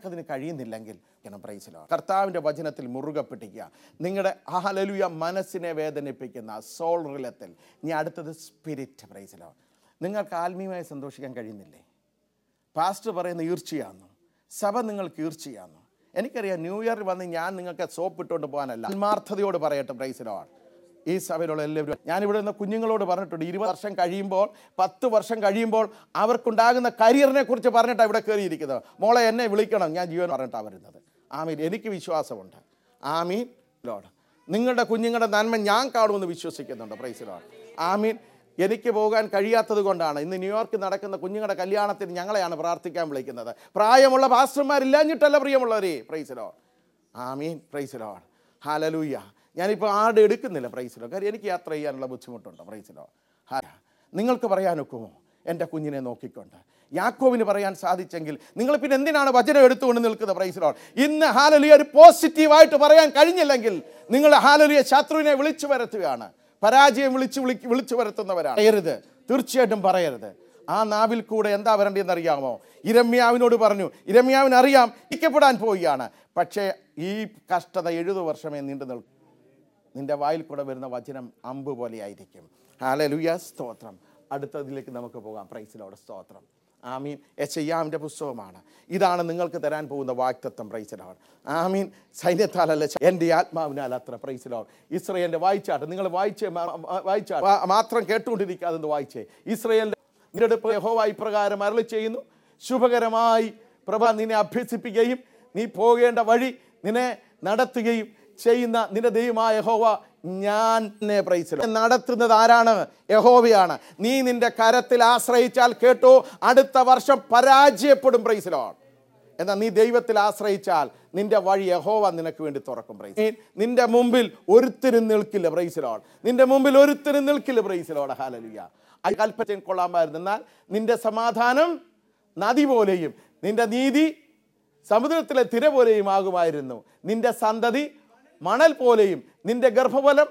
അതിന് കഴിയുന്നില്ലെങ്കിൽ പ്രൈസിലോ കർത്താവിൻ്റെ വചനത്തിൽ മുറുകെ പിടിക്കുക നിങ്ങളുടെ ഹലലുയ മനസ്സിനെ വേദനിപ്പിക്കുന്ന സോൾ റിലത്തിൽ ഇനി അടുത്തത് സ്പിരിറ്റ് പ്രൈസിലോ നിങ്ങൾക്ക് ആത്മീയമായി സന്തോഷിക്കാൻ കഴിയുന്നില്ലേ പാസ്റ്റർ പറയുന്ന ഈർച്ചയാണെന്നു സഭ നിങ്ങൾക്ക് ഈർച്ചയാണെന്നു എനിക്കറിയാം ന്യൂ ഇയർ വന്ന് ഞാൻ നിങ്ങൾക്ക് സോപ്പ് ഇട്ടുകൊണ്ട് പോകാനല്ല ആത്മാർത്ഥതയോട് പറയട്ടെ പ്രൈസിലോൺ ഈ സഭയിലുള്ള എല്ലാവരും ഞാനിവിടെ നിന്ന് കുഞ്ഞുങ്ങളോട് പറഞ്ഞിട്ടുണ്ട് ഇരുപത് വർഷം കഴിയുമ്പോൾ പത്ത് വർഷം കഴിയുമ്പോൾ അവർക്കുണ്ടാകുന്ന കരിയറിനെ കുറിച്ച് പറഞ്ഞിട്ടാണ് ഇവിടെ കയറിയിരിക്കുന്നത് മോളെ എന്നെ വിളിക്കണം ഞാൻ ജീവൻ പറഞ്ഞിട്ടാണ് വരുന്നത് ആമീൻ എനിക്ക് വിശ്വാസമുണ്ട് ആമീൻ ലോഡ് നിങ്ങളുടെ കുഞ്ഞുങ്ങളുടെ നന്മ ഞാൻ കാണുമെന്ന് വിശ്വസിക്കുന്നുണ്ട് പ്രൈസ് ലോഡ് ആമീൻ എനിക്ക് പോകാൻ കഴിയാത്തത് കൊണ്ടാണ് ഇന്ന് ന്യൂയോർക്കിൽ നടക്കുന്ന കുഞ്ഞുങ്ങളുടെ കല്യാണത്തിന് ഞങ്ങളെയാണ് പ്രാർത്ഥിക്കാൻ വിളിക്കുന്നത് പ്രായമുള്ള പാസ്റ്റർമാരില്ലാഞ്ഞിട്ടല്ല പ്രിയമുള്ളവരെ പ്രൈസിലോ ആമീൻ പ്രൈസിലോ ഹാലലൂയ ഞാനിപ്പോൾ ആടെ എടുക്കുന്നില്ല പ്രൈസിലോ കാര്യം എനിക്ക് യാത്ര ചെയ്യാനുള്ള ബുദ്ധിമുട്ടുണ്ട് പ്രൈസിലോ ഹാ നിങ്ങൾക്ക് പറയാനൊക്കുമോ എൻ്റെ കുഞ്ഞിനെ നോക്കിക്കൊണ്ട് യാക്കോവിന് പറയാൻ സാധിച്ചെങ്കിൽ നിങ്ങൾ പിന്നെ എന്തിനാണ് വചനം എടുത്തുകൊണ്ട് നിൽക്കുന്നത് പ്രൈസിലോൺ ഇന്ന് ഹാലലിയ ഒരു പോസിറ്റീവായിട്ട് പറയാൻ കഴിഞ്ഞില്ലെങ്കിൽ നിങ്ങൾ ഹാലലിയ ശത്രുവിനെ വിളിച്ചു വരുത്തുകയാണ് പരാജയം വിളിച്ച് വിളി വിളിച്ചു വരുത്തുന്നവരാണ് പറയരുത് തീർച്ചയായിട്ടും പറയരുത് ആ നാവിൽ കൂടെ എന്താ വരേണ്ടതെന്ന് അറിയാമോ ഇരമ്യാവിനോട് പറഞ്ഞു ഇരമ്യാവിന് അറിയാം ഇരിക്കപ്പെടാൻ പോവുകയാണ് പക്ഷേ ഈ കഷ്ടത എഴുപത് വർഷമേ നീണ്ടു നിൽക്കും നിന്റെ വായിൽ കൂടെ വരുന്ന വചനം അമ്പ് പോലെയായിരിക്കും ഹാലലുയ സ്തോത്രം അടുത്തതിലേക്ക് നമുക്ക് പോകാം പ്രൈസിലോടെ സ്തോത്രം ആമീൻ എച്ചയ്യാമിൻ്റെ പുസ്തകമാണ് ഇതാണ് നിങ്ങൾക്ക് തരാൻ പോകുന്ന വാക്തത്വം പ്രൈസിലോട് ആമീൻ സൈന്യത്താലല്ല എൻ്റെ ആത്മാവിനാൽ അത്ര പ്രൈസിലോട് ഇസ്രയേലിൻ്റെ വായിച്ചാട്ട് നിങ്ങൾ വായിച്ചേ വായിച്ചാ മാത്രം കേട്ടുകൊണ്ടിരിക്കാതെ ഒന്ന് വായിച്ചേ ഇസ്രയേലിൻ്റെ നിന്റെ യഹോവ ഇപ്രകാരം അരളി ചെയ്യുന്നു ശുഭകരമായി പ്രഭ നിന്നെ അഭ്യസിപ്പിക്കുകയും നീ പോകേണ്ട വഴി നിന്നെ നടത്തുകയും ചെയ്യുന്ന നിന്റെ ദൈവമായ യഹോവ ഞാൻ നിന്നെ പ്രൈസിലോ നടത്തുന്നത് ആരാണ് യഹോവയാണ് നീ നിന്റെ കരത്തിൽ ആശ്രയിച്ചാൽ കേട്ടോ അടുത്ത വർഷം പരാജയപ്പെടും പ്രൈസിലോ എന്നാൽ നീ ദൈവത്തിൽ ആശ്രയിച്ചാൽ നിന്റെ വഴി യഹോവ നിനക്ക് വേണ്ടി തുറക്കും പ്രൈസ് നീ- നിന്റെ മുമ്പിൽ ഒരുത്തരും നിൽക്കില്ല പ്രൈസിലോൾ നിന്റെ മുമ്പിൽ ഒരുത്തരും നിൽക്കില്ല പ്രൈസിലോട് ഹാലലിയ ആ കൽപ്പറ്റൻ കൊള്ളാമായിരുന്നു എന്നാൽ നിന്റെ സമാധാനം നദി പോലെയും നിന്റെ നീതി സമുദ്രത്തിലെ തിര പോലെയും ആകുമായിരുന്നു നിന്റെ സന്തതി മണൽ പോലെയും നിന്റെ ഗർഭഫലം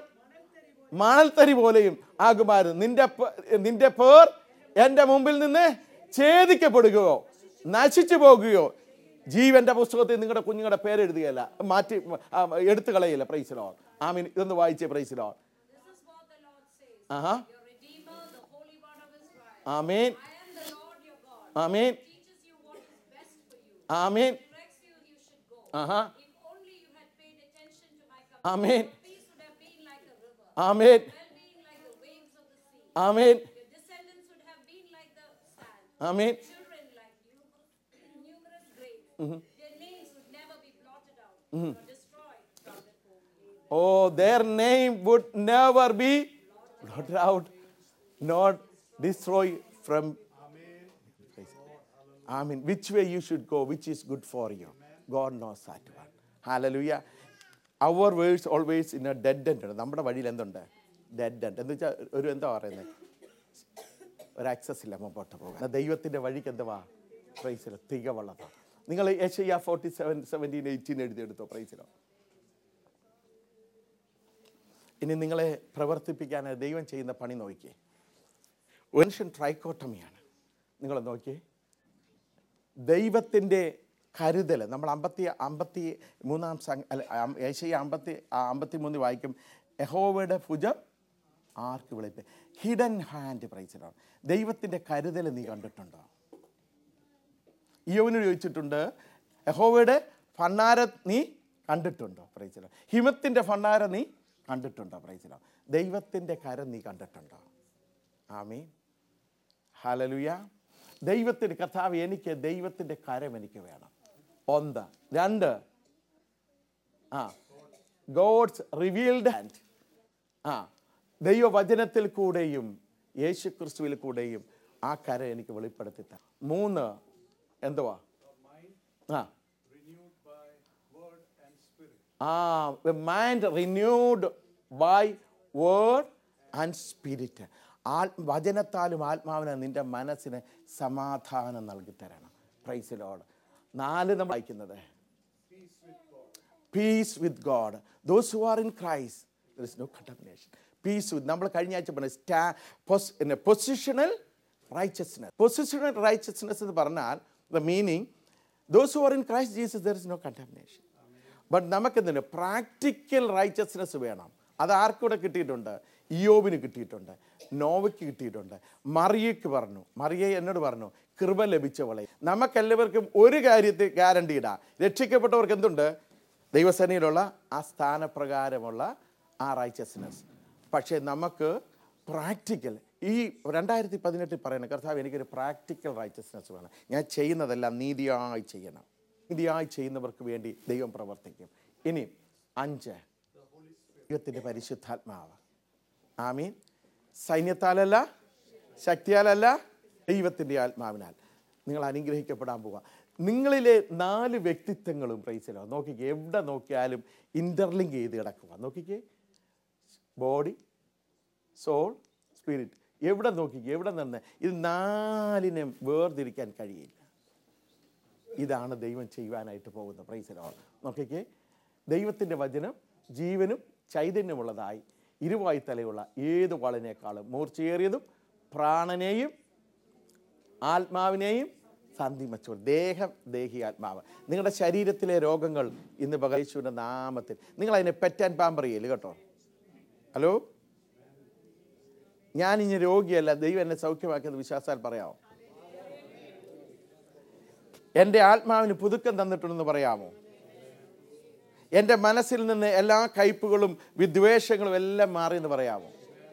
മണൽത്തരി പോലെയും ആകുമായിരുന്നു നിന്റെ പ- നിന്റെ പേർ എൻ്റെ മുമ്പിൽ നിന്ന് ഛേദിക്കപ്പെടുകയോ നശിച്ചു പോകുകയോ ജീവന്റെ പുസ്തകത്തിൽ നിങ്ങളുടെ കുഞ്ഞുങ്ങളുടെ പേരെഴുതുകയല്ല മാറ്റി ആ, എടുത്തു കളയില്ല പ്രൈസിലോ ആമീൻ ഇതൊന്ന് വായിച്ചേ പ്രൈസിലോ This is what the Lord says. Aaha Your Redeemer, the Holy One of Israel. Amin I am the Lord your God. Amin who teaches you what is best for you. Amin Directs you, you should go. Aaha If only you had paid attention to my command, Amin your peace would have been like a river, Amin well-being like the waves of the sea. Amin Your descendants would have been like the sand, Amin children like numerous, numerous graves. Their names would never be blotted out or destroyed from the home. Oh, their name would never be blotted out, not destroyed from. I mean, which way you should go, which is good for you. God knows that one. Hallelujah. Our words always in a dead end. ഉണ്ട്. നമ്മുടെ വഴിയിൽ എന്തുണ്ട് dead end എന്ന് വെച്ചാൽ ഒരു എന്താ പറയുന്നത് ഒരു ആക്സസ് ഇല്ല മുമ്പോട്ട് പോകാൻ ദൈവത്തിൻ്റെ വഴിക്ക് എന്തുവാ പ്രൈസിലോ തികവുള്ളതാണ് നിങ്ങൾ Isaiah forty seven seventeen eighteen എഴുതിയെടുത്തോ പ്രൈസിലോ ഇനി നിങ്ങളെ പ്രവർത്തിപ്പിക്കാൻ ദൈവം ചെയ്യുന്ന പണി നോക്കിയേ മനുഷ്യൻ ട്രൈക്കോട്ടമിയാണ് നിങ്ങൾ നോക്കിയേ ദൈവത്തിൻ്റെ കരുതൽ നമ്മൾ അമ്പത്തി അമ്പത്തി മൂന്നാം സംഘ അല്ല അം- ഏഷ്യ അമ്പത്തി അമ്പത്തി മൂന്ന് വായിക്കും യഹോവയുടെ ഭുജം ആർക്ക് വിളിപ്പ് ഹിഡൻ ഹാൻഡ് പ്രൈസിലാണ് ദൈവത്തിൻ്റെ കരുതൽ നീ കണ്ടിട്ടുണ്ടോ യോവിനോട് ചോദിച്ചിട്ടുണ്ട് യഹോവയുടെ ഫണ്ണാര നീ കണ്ടിട്ടുണ്ടോ പ്രൈസിലോ ഹിമത്തിൻ്റെ ഫണ്ണാര നീ കണ്ടിട്ടുണ്ടോ പ്രൈസിലോ ദൈവത്തിൻ്റെ കരം നീ കണ്ടിട്ടുണ്ടോ ആമീ ഹലലുയ ദൈവത്തിൻ്റെ കർത്താവ് എനിക്ക് ദൈവത്തിൻ്റെ കരം എനിക്ക് വേണം ഒന്ന് രണ്ട് ആ ഗോഡ്സ് റിവീൽഡ് ആൻഡ് ആ ദൈവവചനത്തിൽ കൂടെയും യേശു ക്രിസ്തുവിൽ കൂടെയും ആ കര എനിക്ക് വെളിപ്പെടുത്തി തരണം. മൂന്ന് എന്തുവാ ആ ആ mind renewed by word and spirit ആൽ വചനത്താലും ആത്മാവിനെ നിന്റെ മനസ്സിന് സമാധാനം നൽകി തരണം പ്രൈസിലോട് നാല് നമ്മൾ വായിക്കുന്നത് peace with God those who are in Christ there is no contamination peace with നമ്മൾ കഴിഞ്ഞ ആഴ്ച പറഞ്ഞ സ്റ്റാ പൊസിഷണൽ റൈച്ചസ്നെസ് പൊസിഷണൽ റൈച്ചസ്നെസ് എന്ന് പറഞ്ഞാൽ the meaning those who are in Christ Jesus there is no contamination but നമുക്കെന്തുണ്ട് practical righteousness വേണം അത് ആർക്കൂടെ കിട്ടിയിട്ടുണ്ട് ഇയോബിന് കിട്ടിയിട്ടുണ്ട് നോവയ്ക്ക് കിട്ടിയിട്ടുണ്ട് മറിയയ്ക്ക് പറഞ്ഞു മറിയ എന്നോട് പറഞ്ഞു കൃപ ലഭിച്ചവളെ നമുക്കെല്ലാവർക്കും ഒരു കാര്യത്തിൽ ഗ്യാരണ്ടി ഇടാം രക്ഷിക്കപ്പെട്ടവർക്ക് എന്തുണ്ട് ദൈവസേനയിലുള്ള ആ സ്ഥാനപ്രകാരമുള്ള ആ റൈച്ചസ്നെസ് പക്ഷേ നമുക്ക് പ്രാക്ടിക്കൽ ഈ രണ്ടായിരത്തി പതിനെട്ടിൽ പറയുന്ന കർത്താവ് എനിക്കൊരു പ്രാക്ടിക്കൽ റൈച്ചസ്നെസ് വേണം ഞാൻ ചെയ്യുന്നതെല്ലാം നീതിയായി ചെയ്യണം നീതിയായി ചെയ്യുന്നവർക്ക് വേണ്ടി ദൈവം പ്രവർത്തിക്കും ഇനി അഞ്ച് ദൈവത്തിൻ്റെ പരിശുദ്ധാത്മാവ് ആമീൻ സൈന്യത്താലല്ല ശക്തിയാലല്ല ദൈവത്തിൻ്റെ ആത്മാവിനാൽ നിങ്ങൾ അനുഗ്രഹിക്കപ്പെടാൻ പോവുക നിങ്ങളിലെ നാല് വ്യക്തിത്വങ്ങളും പ്രൈസിലോ നോക്കിക്കേ എവിടെ നോക്കിയാലും ഇൻ്റർലിങ്ക് ചെയ്ത് കിടക്കുക നോക്കിക്കേ ബോഡി സോൾ സ്പിരിറ്റ് എവിടെ നോക്കിക്കേ എവിടെ നിന്ന് ഇത് നാലിനെ വേർതിരിക്കാൻ കഴിയില്ല ഇതാണ് ദൈവം ചെയ്യുവാനായിട്ട് പോകുന്നത് പ്രൈസിലോ നോക്കിക്കേ ദൈവത്തിൻ്റെ വചനം ജീവനും ചൈതന്യമുള്ളതായി ഇരുവായി തലയുള്ള ഏത് വളനേക്കാളും മൂർച്ചയേറിയതും പ്രാണനെയും ആത്മാവിനെയും സന്ധിമച്ചു ദേഹം ദേഹി ആത്മാവ് നിങ്ങളുടെ ശരീരത്തിലെ രോഗങ്ങൾ ഇന്ന് പകർച്ചുവിൻ്റെ നാമത്തിൽ നിങ്ങൾ അതിനെ പെറ്റാൻ പാമ്പർ ചെയ്യല് കേട്ടോ ഹലോ ഞാൻ ഇനി രോഗിയല്ല ദൈവം എന്നെ സൗഖ്യമാക്കിയത് വിശ്വാസാൽ പറയാമോ എൻ്റെ ആത്മാവിന് പുതുക്കം തന്നിട്ടുണ്ടെന്ന് പറയാമോ എൻ്റെ മനസ്സിൽ നിന്ന് എല്ലാ കയ്പുകളും വിദ്വേഷങ്ങളും എല്ലാം മാറി എന്ന് പറയാമോ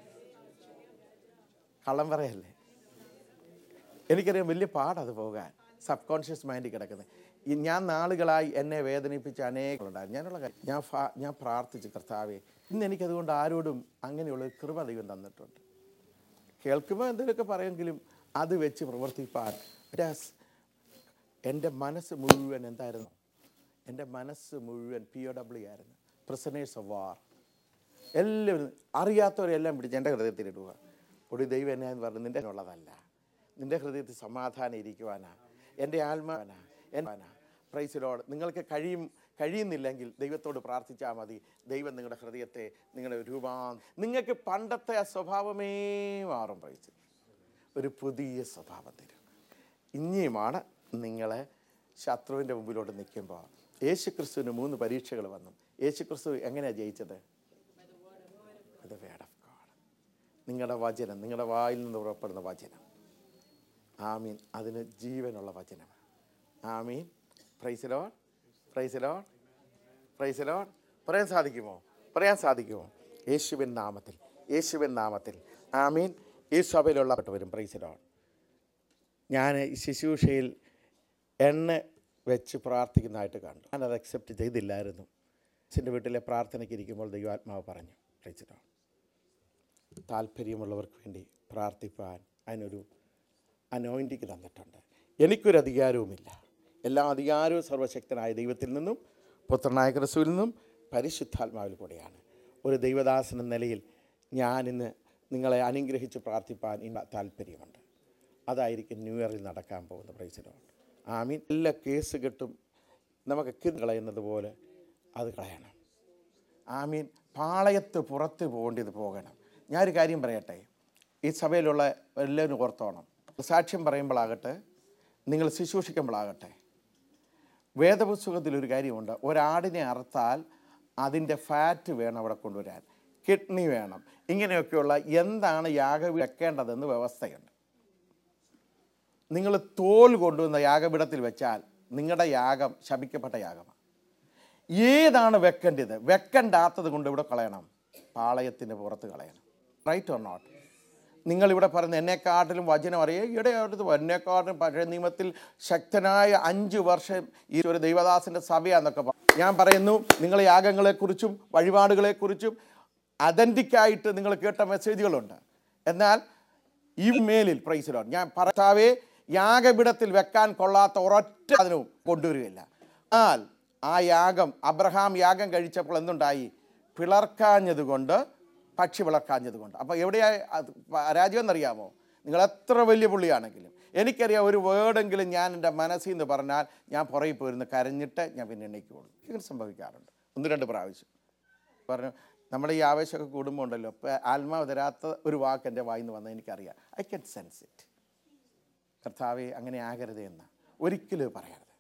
കള്ളം പറയല്ലേ എനിക്കറിയാം വലിയ പാടത് പോകാൻ സബ് കോൺഷ്യസ് മൈൻഡിൽ കിടക്കുന്നത് ഈ ഞാൻ നാളുകളായി എന്നെ വേദനിപ്പിച്ച അനേകങ്ങളുണ്ടായിരുന്നു ഞാനുള്ള കാര്യം ഞാൻ ഫാ- ഞാൻ പ്രാർത്ഥിച്ചു കർത്താവെ ഇന്ന് എനിക്കതുകൊണ്ട് ആരോടും അങ്ങനെയുള്ള ഒരു കൃപ ദൈവം തന്നിട്ടുണ്ട് കേൾക്കുമ്പോൾ എന്തെങ്കിലുമൊക്കെ പറയുമെങ്കിലും അത് വെച്ച് പ്രവർത്തിപ്പാൻ രാസ് എൻ്റെ മനസ്സ് മുഴുവൻ എന്തായിരുന്നു എൻ്റെ മനസ്സ് മുഴുവൻ പി ഒ ഡബ്ല്യു ആയിരുന്നു പ്രിസനേഴ്സ് ഓഫ് വാർ എല്ലാവരും അറിയാത്തവരെല്ലാം പിടിച്ച് എൻ്റെ ഹൃദയത്തിലിടുക ഒരു ദൈവം എന്നെ എന്ന് പറഞ്ഞു നിൻ്റെ ഉള്ളതല്ല നിൻ്റെ ഹൃദയത്തിൽ സമാധാനം ഇരിക്കുവാനാ എൻ്റെ ആത്മാവാനാ എന്നാ പ്രൈസിലോട് നിങ്ങൾക്ക് കഴിയും കഴിയുന്നില്ലെങ്കിൽ ദൈവത്തോട് പ്രാർത്ഥിച്ചാൽ മതി ദൈവം നിങ്ങളുടെ ഹൃദയത്തെ നിങ്ങളുടെ രൂപാ നിങ്ങൾക്ക് പണ്ടത്തെ ആ സ്വഭാവമേ മാറും പ്രൈസ് ഒരു പുതിയ സ്വഭാവം തരും ഇനിയുമാണ് നിങ്ങളെ ശത്രുവിൻ്റെ മുമ്പിലോട്ട് നിൽക്കുമ്പോൾ യേശു ക്രിസ്തുവിന് മൂന്ന് പരീക്ഷകൾ വന്നു യേശു ക്രിസ്തു എങ്ങനെയാണ് ജയിച്ചത് അത് വേഡ് ഓഫ് ഗോഡ് നിങ്ങളുടെ വചനം നിങ്ങളുടെ വായിൽ നിന്ന് പുറപ്പെടുന്ന വചനം ആമീൻ അതിന് ജീവനുള്ള വചനം ആമീൻ പ്രൈസിലോൺ പ്രൈസിലോൺ പ്രൈസിലോൺ പറയാൻ സാധിക്കുമോ പറയാൻ സാധിക്കുമോ യേശുവിൻ നാമത്തിൽ യേശുവിൻ നാമത്തിൽ ആമീൻ ഈ സഭയിലുള്ളപ്പെട്ടവരും പ്രൈസിലോൺ ഞാൻ ഈ ശുശ്രൂഷയിൽ എണ്ണ വെച്ച് പ്രാർത്ഥിക്കുന്നതായിട്ട് കണ്ടു ഞാനത് അക്സെപ്റ്റ് ചെയ്തില്ലായിരുന്നു അച്ഛൻ്റെ വീട്ടിലെ പ്രാർത്ഥനയ്ക്ക് ഇരിക്കുമ്പോൾ ദൈവാത്മാവ് പറഞ്ഞു പ്രൈസിലോൺ താല്പര്യമുള്ളവർക്ക് വേണ്ടി പ്രാർത്ഥിപ്പാൻ അതിനൊരു അനോയിൻറ്റിക്ക് തന്നിട്ടുണ്ട് എനിക്കൊരു അധികാരവുമില്ല എല്ലാ അധികാരവും സർവശക്തനായ ദൈവത്തിൽ നിന്നും പുത്രനായ ക്രിസ്തുവിൽ നിന്നും പരിശുദ്ധാത്മാവിൽ കൂടെയാണ് ഒരു ദൈവദാസൻ എന്ന നിലയിൽ ഞാനിന്ന് നിങ്ങളെ അനുഗ്രഹിച്ച് പ്രാർത്ഥിപ്പാൻ ഇന്ന് താല്പര്യമുണ്ട് അതായിരിക്കും ന്യൂ ഇയറിൽ നടക്കാൻ പോകുന്ന പ്രൈസിനോ ആമീൻ എല്ലാ കേസ് കെട്ടും നമുക്ക് കിന്ന് കളയുന്നത് പോലെ അത് കളയണം ആമീൻ പാളയത്ത് പുറത്ത് പോകേണ്ടത് പോകണം ഞാനൊരു കാര്യം പറയട്ടെ ഈ സഭയിലുള്ള എല്ലാവരും ഓർത്തോണം സാക്ഷ്യം പറയുമ്പോഴാകട്ടെ നിങ്ങൾ ശുശ്രൂഷിക്കുമ്പോഴാകട്ടെ വേദപുസ്തകത്തിൽ ഒരു കാര്യമുണ്ട് ഒരാടിനെ അറുത്താൽ അതിൻ്റെ ഫാറ്റ് വേണം അവിടെ കൊണ്ടുവരാൻ കിഡ്നി വേണം ഇങ്ങനെയൊക്കെയുള്ള എന്താണ് യാഗം വെക്കേണ്ടതെന്ന് വ്യവസ്ഥയുണ്ട് നിങ്ങൾ തോൽ കൊണ്ടുവന്ന യാഗപീഠത്തിൽ വെച്ചാൽ നിങ്ങളുടെ യാഗം ശപിക്കപ്പെട്ട യാഗമാണ് ഏതാണ് വെക്കേണ്ടത് വെക്കണ്ടാത്തത് കൊണ്ട് ഇവിടെ കളയണം പാളയത്തിൻ്റെ പുറത്ത് കളയണം റൈറ്റ് ഓർ നോട്ട് നിങ്ങളിവിടെ പറയുന്ന എന്നെക്കാട്ടിലും വചനം അറിയേ ഇവിടെ അടുത്ത് എന്നെക്കാട്ടിലും പഴയ നിയമത്തിൽ ശക്തനായ അഞ്ച് വർഷം ഈ ഒരു ദൈവദാസൻ്റെ സഭയാന്നൊക്കെ പറ- ഞാൻ പറയുന്നു നിങ്ങൾ യാഗങ്ങളെക്കുറിച്ചും വഴിപാടുകളെക്കുറിച്ചും അതൻറ്റിക്കായിട്ട് നിങ്ങൾ കേട്ട മെസ്സേജുകളുണ്ട് എന്നാൽ ഈ മേലിൽ പ്രൈസിലോ ഞാൻ പറത്താവേ യാഗപീഠത്തിൽ വെക്കാൻ കൊള്ളാത്ത ഒരൊറ്റ അതിനും കൊണ്ടുവരികയില്ല എന്നാൽ ആ യാഗം അബ്രഹാം യാഗം കഴിച്ചപ്പോൾ എന്തുണ്ടായി പിളർക്കാഞ്ഞത് കൊണ്ട് പക്ഷി പിളർക്കാഞ്ഞത് കൊണ്ട് അപ്പോൾ എവിടെയാ അത് പരാജയം എന്നറിയാമോ നിങ്ങൾ എത്ര വലിയ പുള്ളിയാണെങ്കിലും എനിക്കറിയാം ഒരു വേർഡെങ്കിലും ഞാൻ എൻ്റെ മനസ്സിൽ നിന്ന് പറഞ്ഞാൽ ഞാൻ പുറകിൽ പോയിരുന്ന് കരഞ്ഞിട്ട് ഞാൻ പിന്നെ എണ്ണീക്കുള്ളൂ ഇങ്ങനെ സംഭവിക്കാറുണ്ട് ഒന്ന് രണ്ട് പ്രാവശ്യം പറഞ്ഞു നമ്മുടെ ഈ ആവേശമൊക്കെ കൂടുമ്പോൾ ഉണ്ടല്ലോ ഇപ്പം ആത്മാവ് തരാത്ത ഒരു വാക്ക് എൻ്റെ വായിൽ നിന്ന് വന്നത് എനിക്കറിയാം ഐ ക്യാൻ സെൻസ് ഇറ്റ് കർത്താവെ അങ്ങനെ ആകരുത് എന്ന് ഒരിക്കലും ഇത് പറയരുത്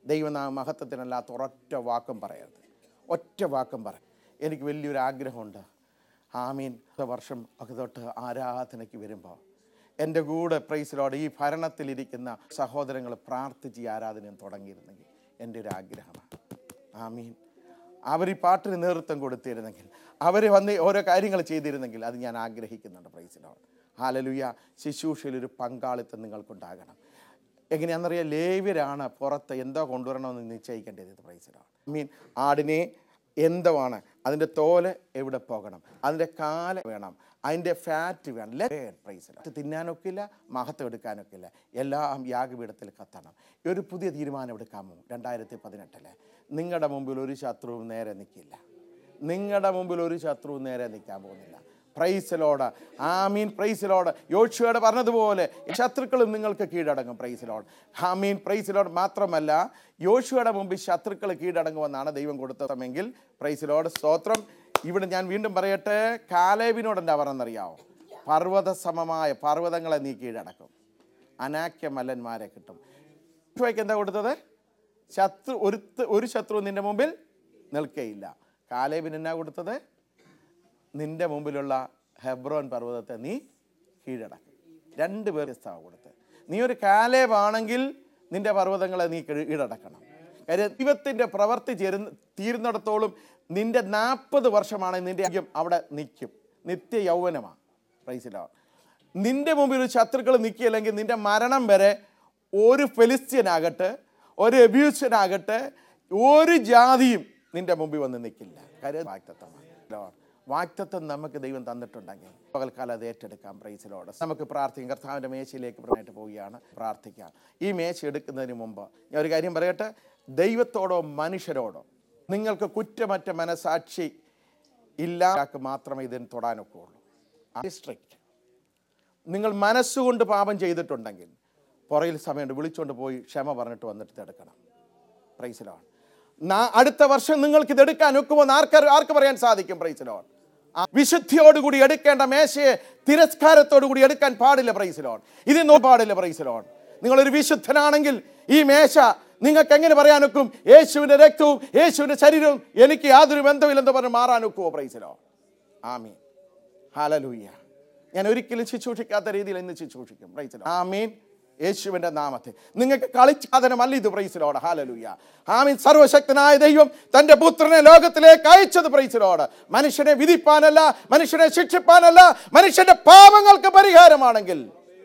ദൈവനാമ മഹത്വത്തിനല്ലാത്ത ഒരൊറ്റ വാക്കും പറയരുത് ഒറ്റ വാക്കും പറ എനിക്ക് വലിയൊരു ആഗ്രഹമുണ്ട് ആമീൻ അടുത്ത വർഷം ഒക്കെ തൊട്ട് ആരാധനയ്ക്ക് വരുമ്പോൾ എൻ്റെ കൂടെ പ്രൈസിലോടെ ഈ ഭരണത്തിലിരിക്കുന്ന സഹോദരങ്ങൾ പ്രാർത്ഥിച്ച് ഈ ആരാധന തുടങ്ങിയിരുന്നെങ്കിൽ എൻ്റെ ഒരു ആഗ്രഹമാണ് ആമീൻ അവർ ഈ പാട്ടിന് നേതൃത്വം കൊടുത്തിരുന്നെങ്കിൽ അവർ വന്ന് ഓരോ കാര്യങ്ങൾ ചെയ്തിരുന്നെങ്കിൽ അത് ഞാൻ ആഗ്രഹിക്കുന്നുണ്ട് പ്രൈസിലോട് ഹാലലുയ ശുശ്രൂഷയിൽ ഒരു പങ്കാളിത്തം നിങ്ങൾക്കുണ്ടാകണം എങ്ങനെയാണെന്നറിയാം ലേവ്യരാണ് പുറത്ത് എന്തോ കൊണ്ടുവരണമെന്ന് നിശ്ചയിക്കേണ്ടത് പ്രൈസിലാണ് മീൻ ആടിനെ എന്തമാണ് അതിൻ്റെ തോല് എവിടെ പോകണം അതിൻ്റെ കാല് വേണം അതിൻ്റെ ഫാറ്റ് വേണം പ്രൈസിലാണ് തിന്നാനൊക്കില്ല മഹത്വം എടുക്കാനൊക്കില്ല എല്ലാം യാഗപീഠത്തിൽ കത്തണം ഈ ഒരു പുതിയ തീരുമാനം എടുക്കാമോ രണ്ടായിരത്തി പതിനെട്ടില് നിങ്ങളുടെ മുമ്പിൽ ഒരു ശത്രുവും നേരെ നിൽക്കില്ല നിങ്ങളുടെ മുമ്പിൽ ഒരു ശത്രുവും നേരെ നിൽക്കാൻ പോകുന്നില്ല പ്രൈസലോട് ആമീൻ പ്രൈസലോട് യോശുവയുടെ പറഞ്ഞതുപോലെ ശത്രുക്കളും നിങ്ങൾക്ക് കീഴടങ്ങും പ്രൈസലോട് ആമീൻ പ്രൈസലോട് മാത്രമല്ല യോശുവയുടെ മുമ്പിൽ ശത്രുക്കൾ കീഴടങ്ങുമെന്നാണ് ദൈവം കൊടുത്തതെങ്കിൽ പ്രൈസലോട് സ്തോത്രം ഇവിടെ ഞാൻ വീണ്ടും പറയട്ടെ കാലേബിനോട് എന്താ പറഞ്ഞറിയാവോ പർവ്വത സമമായ പർവ്വതങ്ങളെ നീ കീഴടക്കും അനാക്യ മല്ലന്മാരെ കിട്ടും യോശുവയ്ക്ക് എന്താ കൊടുത്തത് ശത്രു ഒരു ഒരു ശത്രു നിന്റെ മുമ്പിൽ നിൽക്കയില്ല കാലേബിന് എന്നാ കൊടുത്തത് നിന്റെ മുമ്പിലുള്ള ഹെബ്രോൻ പർവ്വതത്തെ നീ കീഴടക്കും രണ്ട് പേർ വ്യത്യസ്തമാണ് കൊടുത്തത് നീ ഒരു കാലേബാണെങ്കിൽ നിന്റെ പർവ്വതങ്ങളെ നീ കീഴ്- കീഴടക്കണം കാര്യം ദൈവത്തിൻ്റെ പ്രവൃത്തി ചേരുന്ന തീരുന്നിടത്തോളം നിന്റെ നാൽപ്പത് വർഷമാണ് നിന്റെ അയ്യം അവിടെ നിൽക്കും നിത്യ യൗവനമാണ് പ്രൈസിലോ നിന്റെ മുമ്പിൽ ഒരു ശത്രുക്കൾ നിൽക്കില്ലെങ്കിൽ നിന്റെ മരണം വരെ ഒരു ഫെലിസ്ത്യനാകട്ടെ ഒരു എബ്യൂസ്യനാകട്ടെ ഒരു ജാതിയും നിന്റെ മുമ്പിൽ വന്ന് നിൽക്കില്ല കാര്യം വാക്തത്വമാണ് Lord. വാക്തത്വം നമുക്ക് ദൈവം തന്നിട്ടുണ്ടെങ്കിൽ പകൽക്കാലം അത് ഏറ്റെടുക്കാം പ്രൈസിലോട് നമുക്ക് പ്രാർത്ഥിക്കാം കർത്താവിൻ്റെ മേശയിലേക്ക് പ്രമായിട്ട് പോവുകയാണ് പ്രാർത്ഥിക്കാം ഈ മേശ എടുക്കുന്നതിന് മുമ്പ് ഞാൻ ഒരു കാര്യം പറയട്ടെ ദൈവത്തോടോ മനുഷ്യരോടോ നിങ്ങൾക്ക് കുറ്റമറ്റ മനസാക്ഷി ഇല്ലാക്ക് മാത്രമേ ഇതിന് തൊടാനൊക്കെ ഉള്ളൂ സ്ട്രിക്റ്റ് നിങ്ങൾ മനസ്സുകൊണ്ട് പാപം ചെയ്തിട്ടുണ്ടെങ്കിൽ പുറയിൽ സമയമുണ്ട് വിളിച്ചുകൊണ്ട് പോയി ക്ഷമ പറഞ്ഞിട്ട് വന്നിട്ട് ഇതെടുക്കണം പ്രൈസിലോൺ അടുത്ത വർഷം നിങ്ങൾക്ക് ഇത് എടുക്കാൻ ഒക്കുമെന്ന് ആർക്ക് ആർക്ക് പറയാൻ സാധിക്കും പ്രൈസിലോൺ വിശുദ്ധിയോടുകൂടി എടുക്കേണ്ട മേശയെ തിരസ്കാരത്തോടു കൂടി എടുക്കാൻ പാടില്ല പ്രൈസിലോൺ ഇതിനോ പാടില്ല പ്രൈസിലോൺ നിങ്ങളൊരു വിശുദ്ധനാണെങ്കിൽ ഈ മേശ നിങ്ങൾക്ക് എങ്ങനെ പറയാനൊക്കും യേശുവിൻ്റെ രക്തവും യേശുവിൻ്റെ ശരീരവും എനിക്ക് യാതൊരു ബന്ധമില്ലെന്ന് പറഞ്ഞ് മാറാനൊക്കുമോ പ്രൈസിലോ ആമീൻ ഹാലലൂയ്യ ഞാൻ ഒരിക്കലും ശുശ്രൂഷിക്കാത്ത രീതിയിൽ ഇന്ന് ശുശ്രൂഷിക്കും പ്രൈസിലോ ആമീൻ യേശുവിൻ്റെ നാമത്തിൽ നിങ്ങൾക്ക് കളിച്ചാതനമല്ല ഇത് പ്രൈസിലോട് ഹാലലൂയ ആമീൻ സർവശക്തനായ ദൈവം തൻ്റെ പുത്രനെ ലോകത്തിലേക്ക് അയച്ചത് പ്രൈസിലോട് മനുഷ്യനെ വിധിപ്പാനല്ല മനുഷ്യനെ ശിക്ഷിപ്പാനല്ല മനുഷ്യന്റെ പാപങ്ങൾക്ക് പരിഹാരമാണെങ്കിൽ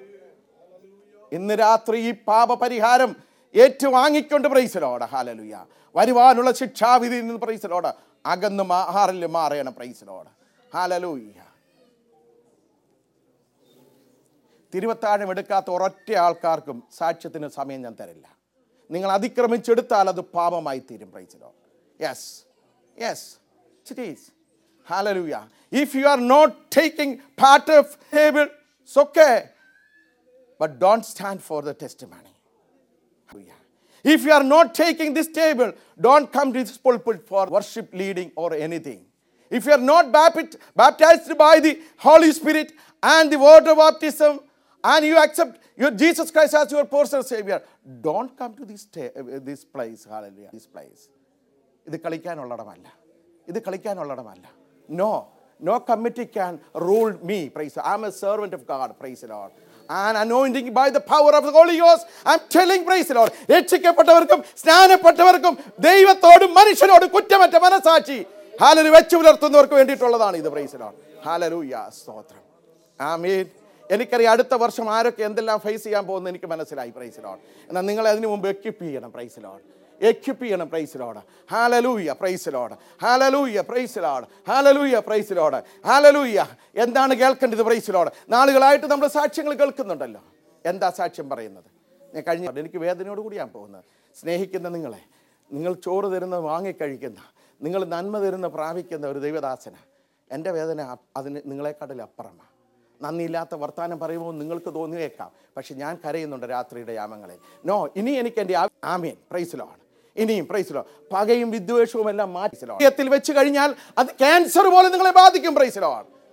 ഇന്ന് രാത്രി ഈ പാപപരിഹാരം ഏറ്റുവാങ്ങിക്കൊണ്ട് പ്രൈസലോട് ഹാലലുയ വരുവാനുള്ള ശിക്ഷാവിധിയിൽ നിന്ന് പ്രൈസലോട് അകന്ന് മാറിൽ മാറണം പ്രൈസലോട് ഹാലലൂയ്യ തിരുവത്താഴം എടുക്കാത്ത ഒരൊറ്റ ആൾക്കാർക്കും സാക്ഷ്യത്തിന് സമയം ഞാൻ തരില്ല നിങ്ങൾ അതിക്രമിച്ചെടുത്താൽ അത് പാപമായി തീരും praise the Lord yes yes it is hallelujah if you are not taking part of table okay but don't stand for the testimony. Hallelujah. If you are not taking this table, don't come to this pulpit for worship leading or anything. If you are not bapti- baptized by the Holy Spirit and the water baptism, and you accept your Jesus Christ as your personal Savior, don't come to this, ta- uh, this place. Hallelujah. This place. ഇത് കളിക്കാനുള്ളടമല്ല ഇത് കളിക്കാനുള്ളടമല്ല no no committee can rule me praise I am a servant of God praise Lord and anointing by the power of holy ghost I am telling praise Lord രക്ഷിക്കപ്പെട്ടവർക്കും സ്നാനപ്പെട്ടവർക്കും ദൈവത്തോടും മനുഷ്യനോടും കുറ്റമറ്റ മനസാക്ഷി ഹാലലു വെച്ചു പുലർത്തുന്നവർക്ക് വേണ്ടിയിട്ടുള്ളതാണ് ഇത് പ്രൈസ് ലോഡ് ഹാലലൂയ സ്തോത്രം ആമീൻ എനിക്കറിയാം അടുത്ത വർഷം ആരൊക്കെ എന്തെല്ലാം ഫേസ് ചെയ്യാൻ പോകുന്നത് എനിക്ക് മനസ്സിലായി പ്രൈസ് ലോഡ് എന്നാൽ നിങ്ങൾ അതിനു മുമ്പ് എക്യുപ്പ് ചെയ്യണം പ്രൈസ് ലോഡ് എക്യുപ്പ് ചെയ്യണം praise Lord hallelujah praise Lord hallelujah praise Lord hallelujah praise Lord hallelujah എന്താണ് കേൾക്കേണ്ടത് പ്രൈസ് ലോഡ് നാളുകളായിട്ട് നമ്മൾ സാക്ഷ്യങ്ങൾ കേൾക്കുന്നുണ്ടല്ലോ എന്താ സാക്ഷ്യം പറയുന്നത് ഞാൻ കഴിഞ്ഞ എനിക്ക് വേദനയോട് കൂടിയാണ് പോകുന്നത് സ്നേഹിക്കുന്ന നിങ്ങളെ നിങ്ങൾ ചോറ് തരുന്ന വാങ്ങിക്കഴിക്കുന്ന നിങ്ങൾ നന്മ തരുന്ന പ്രാപിക്കുന്ന ഒരു ദൈവദാസന എൻ്റെ വേദന അ- അതിന് നിങ്ങളെക്കാട്ടിൽ അപ്പുറമാണ് നന്ദിയില്ലാത്ത വർത്തമാനം പറയുമ്പോൾ നിങ്ങൾക്ക് തോന്നിയേക്കാം പക്ഷെ ഞാൻ കരയുന്നുണ്ട് രാത്രിയുടെ യാമങ്ങളിൽ നോ ഇനി എനിക്ക് എൻ്റെ ആമീൻ പ്രൈസിലാണ് ഇനിയും പ്രൈസിലോ പകയും വിദ്വേഷവും എല്ലാം മാറ്റിലോ ഹൃദയത്തിൽ വെച്ച് കഴിഞ്ഞാൽ അത് ക്യാൻസർ പോലെ നിങ്ങളെ ബാധിക്കും പ്രൈസിലോ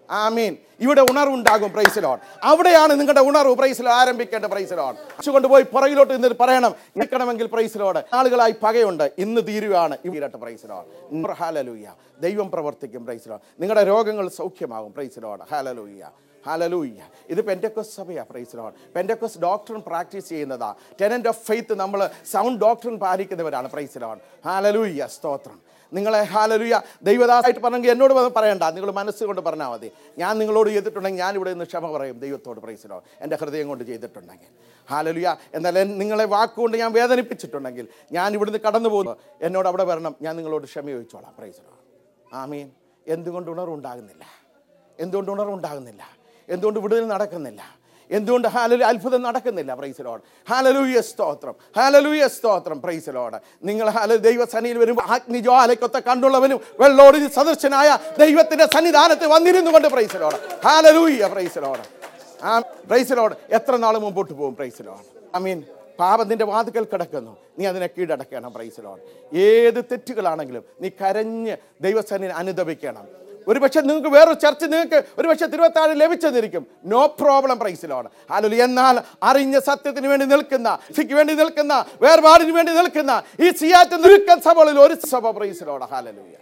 ആമീൻ ഇവിടെ ഉണർവുണ്ടാകും പ്രൈസിലോൺ അവിടെയാണ് നിങ്ങളുടെ ഉണർവ് പ്രൈസിലോ ആരംഭിക്കേണ്ട പ്രൈസിലോൺ കൊണ്ടുപോയി പുറകിലോട്ട് നിന്ന് പറയണം നിൽക്കണമെങ്കിൽ പ്രൈസിലോട് ആളുകളായി പകയുണ്ട് ഇന്ന് തീരുകയാണ് ഇവരട്ടെ പ്രൈസിലോൺ ഹാലലൂയ ദൈവം പ്രവർത്തിക്കും പ്രൈസിലോൺ നിങ്ങളുടെ രോഗങ്ങൾ സൗഖ്യമാകും പ്രൈസിലോട് ഹാലലൂയ ഹാലലൂയ്യ ഇത് പെൻറ്റക്കോസ് സഭയാണ് praise Lord Pentecost doctrine practice ചെയ്യുന്നതാ ടെനൻ്റ് ഓഫ് ഫെയ്ത്ത് നമ്മൾ സൗണ്ട് ഡോക്ടറിൻ പാലിക്കുന്നവരാണ് പ്രൈസ് ലോഡ് ഹാലലൂയ്യ സ്തോത്രം നിങ്ങളെ ഹാലലുയ ദൈവദാസായിട്ട് പറഞ്ഞെങ്കിൽ എന്നോട് വന്ന് പറയണ്ട നിങ്ങൾ മനസ്സുകൊണ്ട് പറഞ്ഞാൽ മതി ഞാൻ നിങ്ങളോട് ചെയ്തിട്ടുണ്ടെങ്കിൽ ഞാൻ ഇവിടെ നിന്ന് ക്ഷമ പറയും ദൈവത്തോട് പ്രൈസിലോ എൻ്റെ ഹൃദയം കൊണ്ട് ചെയ്തിട്ടുണ്ടെങ്കിൽ ഹാലലുയ എന്നാൽ എൻ- നിങ്ങളെ വാക്കുകൊണ്ട് ഞാൻ വേദനിപ്പിച്ചിട്ടുണ്ടെങ്കിൽ ഞാൻ ഇവിടുന്ന് കടന്നു പോകുന്നു എന്നോട് അവിടെ വരണം ഞാൻ നിങ്ങളോട് ക്ഷമ ചോദിച്ചോളാം പ്രൈസിലോ ആമീൻ എന്തുകൊണ്ട് ഉണർവുണ്ടാകുന്നില്ല എന്തുകൊണ്ട് ഉണർവുണ്ടാകുന്നില്ല എന്തുകൊണ്ട് വിടുതൽ നടക്കുന്നില്ല എന്തുകൊണ്ട് ഹാലലു അത്ഭുതം നടക്കുന്നില്ല പ്രൈസലോട് ഹാലലൂയ സ്തോത്രം ഹാലലൂയ സ്തോത്രം പ്രൈസലോട് നിങ്ങൾ ഹാല ദൈവസന്നിയിൽ വരുമ്പോൾ അഗ്നിജ്വാലയ്ക്കൊത്ത കണ്ടുള്ളവനും വെള്ളോടി സദൃശനായ ദൈവത്തിന്റെ സന്നിധാനത്ത് വന്നിരുന്നു കൊണ്ട് പ്രൈസലോട് ഹാലലൂയ പ്രൈസലോട് ആ പ്രൈസലോട് എത്ര നാൾ മുമ്പോട്ട് പോകും പ്രൈസലോട് ഐ മീൻ പാപത്തിന്റെ വാതുക്കൽ കിടക്കുന്നു നീ അതിനെ കീഴടക്കണം പ്രൈസലോട് ഏത് തെറ്റുകളാണെങ്കിലും നീ കരഞ്ഞ് ദൈവസന്നിധി അനുദപിക്കണം ഒരു പക്ഷെ നിങ്ങൾക്ക് വേറൊരു ചർച്ച നിങ്ങൾക്ക് ഒരു പക്ഷെ തിരുവത്താഴ് ലഭിച്ചതിരിക്കും നോ പ്രോബ്ലം പ്രൈസിലോട് ആലൊലി എന്നാൽ അറിഞ്ഞ സത്യത്തിന് വേണ്ടി നിൽക്കുന്ന സിക്ക് വേണ്ടി നിൽക്കുന്ന വേർപാടിന് വേണ്ടി നിൽക്കുന്ന ഈ സിയാറ്റ് നിൽക്കുന്ന സഭകളിൽ ഒരു സഭ പ്രൈസിലോട് ഹാലലുയ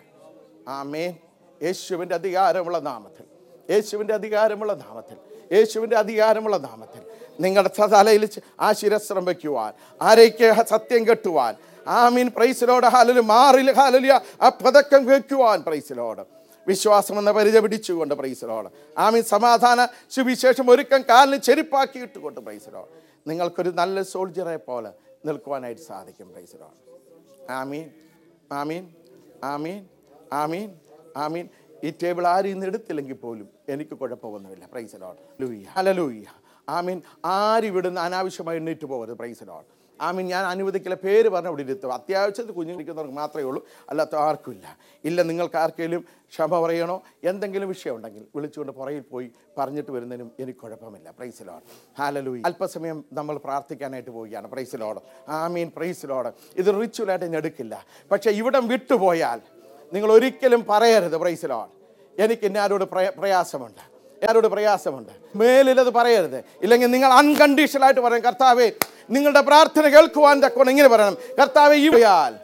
ആമേൻ യേശുവിൻ്റെ അധികാരമുള്ള നാമത്തിൽ യേശുവിൻ്റെ അധികാരമുള്ള നാമത്തിൽ യേശുവിൻ്റെ അധികാരമുള്ള നാമത്തിൽ നിങ്ങളുടെ തലയിൽ ആ ശിരസ്ത്രം വയ്ക്കുവാൻ ആരേക്ക് സത്യം കെട്ടുവാൻ ആമീൻ പ്രൈസിലോട് ഹാലലു മാറിൽ ഹാലലിയ ആ പതക്കം വെക്കുവാൻ പ്രൈസിലോട് വിശ്വാസം എന്ന പരിചയ പിടിച്ചുകൊണ്ട് പ്രൈസിലോട് ആമീൻ സമാധാന സുവിശേഷം ഒരുക്കം കാലിന് ചെരുപ്പാക്കി ഇട്ടുകൊണ്ട് പ്രൈസിലോട് നിങ്ങൾക്കൊരു നല്ല സോൾജറെ പോലെ നിൽക്കുവാനായിട്ട് സാധിക്കും പ്രൈസിലോട് ആമീൻ ആമീൻ ആമീൻ ആമീൻ ആമീൻ ഈ ടേബിൾ ആരും ഇന്ന് എടുത്തില്ലെങ്കിൽ പോലും എനിക്ക് കുഴപ്പമൊന്നുമില്ല പ്രൈസ് ലോഡ് ലൂയ്യ ഹലലൂയ്യ ആമീൻ ആരും ഇവിടുന്ന് അനാവശ്യമായി എണ്ണീറ്റ് പോകരുത് പ്രൈസ് ലോഡ് ആമീൻ ഞാൻ അനുവദിക്കില്ല പേര് പറഞ്ഞ ഇവിടെ ഇരുത്തും അത്യാവശ്യത്തിൽ കുഞ്ഞുങ്ങളിക്കുന്നവർക്ക് മാത്രമേ ഉള്ളൂ അല്ലാത്ത ആർക്കുമില്ല ഇല്ല നിങ്ങൾക്ക് ആർക്കെങ്കിലും ക്ഷമ പറയണോ എന്തെങ്കിലും വിഷയം ഉണ്ടെങ്കിൽ വിളിച്ചുകൊണ്ട് പുറകിൽ പോയി പറഞ്ഞിട്ട് വരുന്നതിനും എനിക്ക് കുഴപ്പമില്ല പ്രൈസ് ലോഡ് ഹാലലൂയി അല്പസമയം നമ്മൾ പ്രാർത്ഥിക്കാനായിട്ട് പോവുകയാണ് പ്രൈസ് ലോഡ് ആമീൻ പ്രൈസ് ലോഡ് ഇത് റിച്വലായിട്ട് ഞാൻ എടുക്കില്ല പക്ഷേ ഇവിടം വിട്ടുപോയാൽ നിങ്ങൾ ഒരിക്കലും പറയരുത് പ്രൈസിലോൺ എനിക്ക് ഇന്നാരോട് പ്രയ- പ്രയാസമുണ്ട് ആരോട് പ്രയാസമുണ്ട് മേലിലത് പറയരുത് ഇല്ലെങ്കിൽ നിങ്ങൾ അൺകണ്ടീഷണലായിട്ട് പറയും കർത്താവേ നിങ്ങളുടെ പ്രാർത്ഥന കേൾക്കുവാൻ തക്കോണം ഇങ്ങനെ പറയണം കർത്താവെ ഇവയാൽ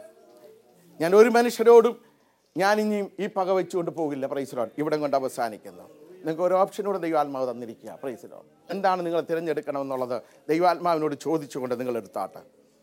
ഞാൻ ഒരു മനുഷ്യരോടും ഞാൻ ഇനിയും ഈ പക വെച്ചുകൊണ്ട് പോകില്ല പ്രൈസിലോൺ ഇവിടം കൊണ്ട് അവസാനിക്കുന്നു നിങ്ങൾക്ക് ഒരു ഓപ്ഷനോട് ദൈവാത്മാവ് തന്നിരിക്കുക പ്രൈസിലോൺ എന്താണ് നിങ്ങൾ തിരഞ്ഞെടുക്കണമെന്നുള്ളത് ദൈവാത്മാവിനോട് ചോദിച്ചുകൊണ്ട് നിങ്ങൾ എടുത്താട്ടെ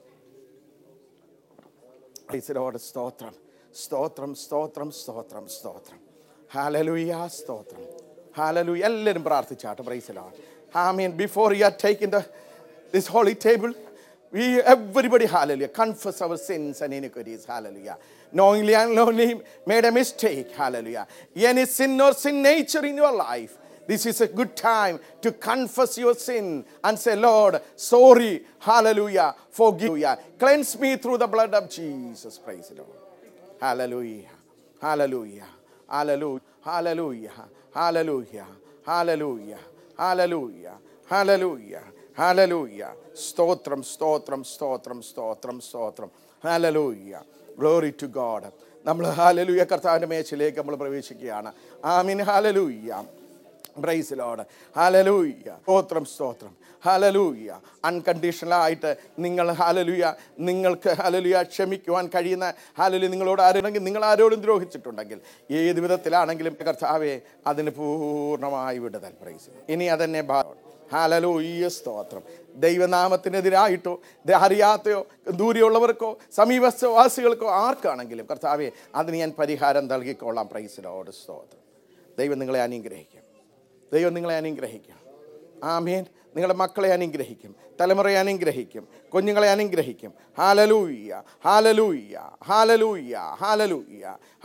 പ്രൈസിലോട് സ്തോത്രം സ്തോത്രം സ്തോത്രം സ്തോത്രം സ്തോത്രം ഹാലലുയ സ്തോത്രം ഹാലലു എല്ലാവരും പ്രാർത്ഥിച്ചാട്ട് praise the Lord I mean before you are taking the this holy table we everybody hallelujah confess our sins and iniquities hallelujah knowingly and unknowingly made a mistake hallelujah any sin or sin nature in your life this is a good time to confess your sin and say lord sorry hallelujah forgive you cleanse me through the blood of jesus praise the lord hallelujah hallelujah hallelujah hallelujah hallelujah hallelujah hallelujah hallelujah ഹലലൂയ സ്തോത്രം സ്തോത്രം സ്തോത്രം സ്തോത്രം സ്തോത്രം ഹലലൂയ glory to God നമ്മൾ hallelujah കർത്താവിൻ്റെ മേച്ചിലേക്ക് നമ്മൾ പ്രവേശിക്കുകയാണ് ആമീൻ hallelujah Bryce Lord hallelujah സ്തോത്രം സ്തോത്രം ഹലലൂയ അൺകണ്ടീഷണലായിട്ട് നിങ്ങൾ ഹലലുയ നിങ്ങൾക്ക് ഹലലുയ ക്ഷമിക്കുവാൻ കഴിയുന്ന ഹലലു നിങ്ങളോട് ആരുണ്ടെങ്കിൽ നിങ്ങൾ ആരോടും ദ്രോഹിച്ചിട്ടുണ്ടെങ്കിൽ ഏത് വിധത്തിലാണെങ്കിലും കർത്താവെ അതിന് പൂർണ്ണമായി വിടുതൽ പ്രൈസ് ഇനി അതെന്നെ ഭാ ഹാലലൂയ്യ സ്തോത്രം ദൈവനാമത്തിനെതിരായിട്ടോ ദ- അറിയാത്തയോ ദൂരെയുള്ളവർക്കോ സമീപവാസികൾക്കോ ആർക്കാണെങ്കിലും കർത്താവെ അതിന് ഞാൻ പരിഹാരം നൽകിക്കൊള്ളാം പ്രൈസിലോട് സ്തോത്രം ദൈവം നിങ്ങളെ അനുഗ്രഹിക്കും ദൈവം നിങ്ങളെ അനുഗ്രഹിക്കും ആമേൻ നിങ്ങളുടെ മക്കളെ അനുഗ്രഹിക്കും തലമുറയെ അനുഗ്രഹിക്കും കുഞ്ഞുങ്ങളെ അനുഗ്രഹിക്കും ഹാലലൂയ്യ ഹാലലൂയ്യ ഹാലലൂയ്യ ഹാലലൂയ്യ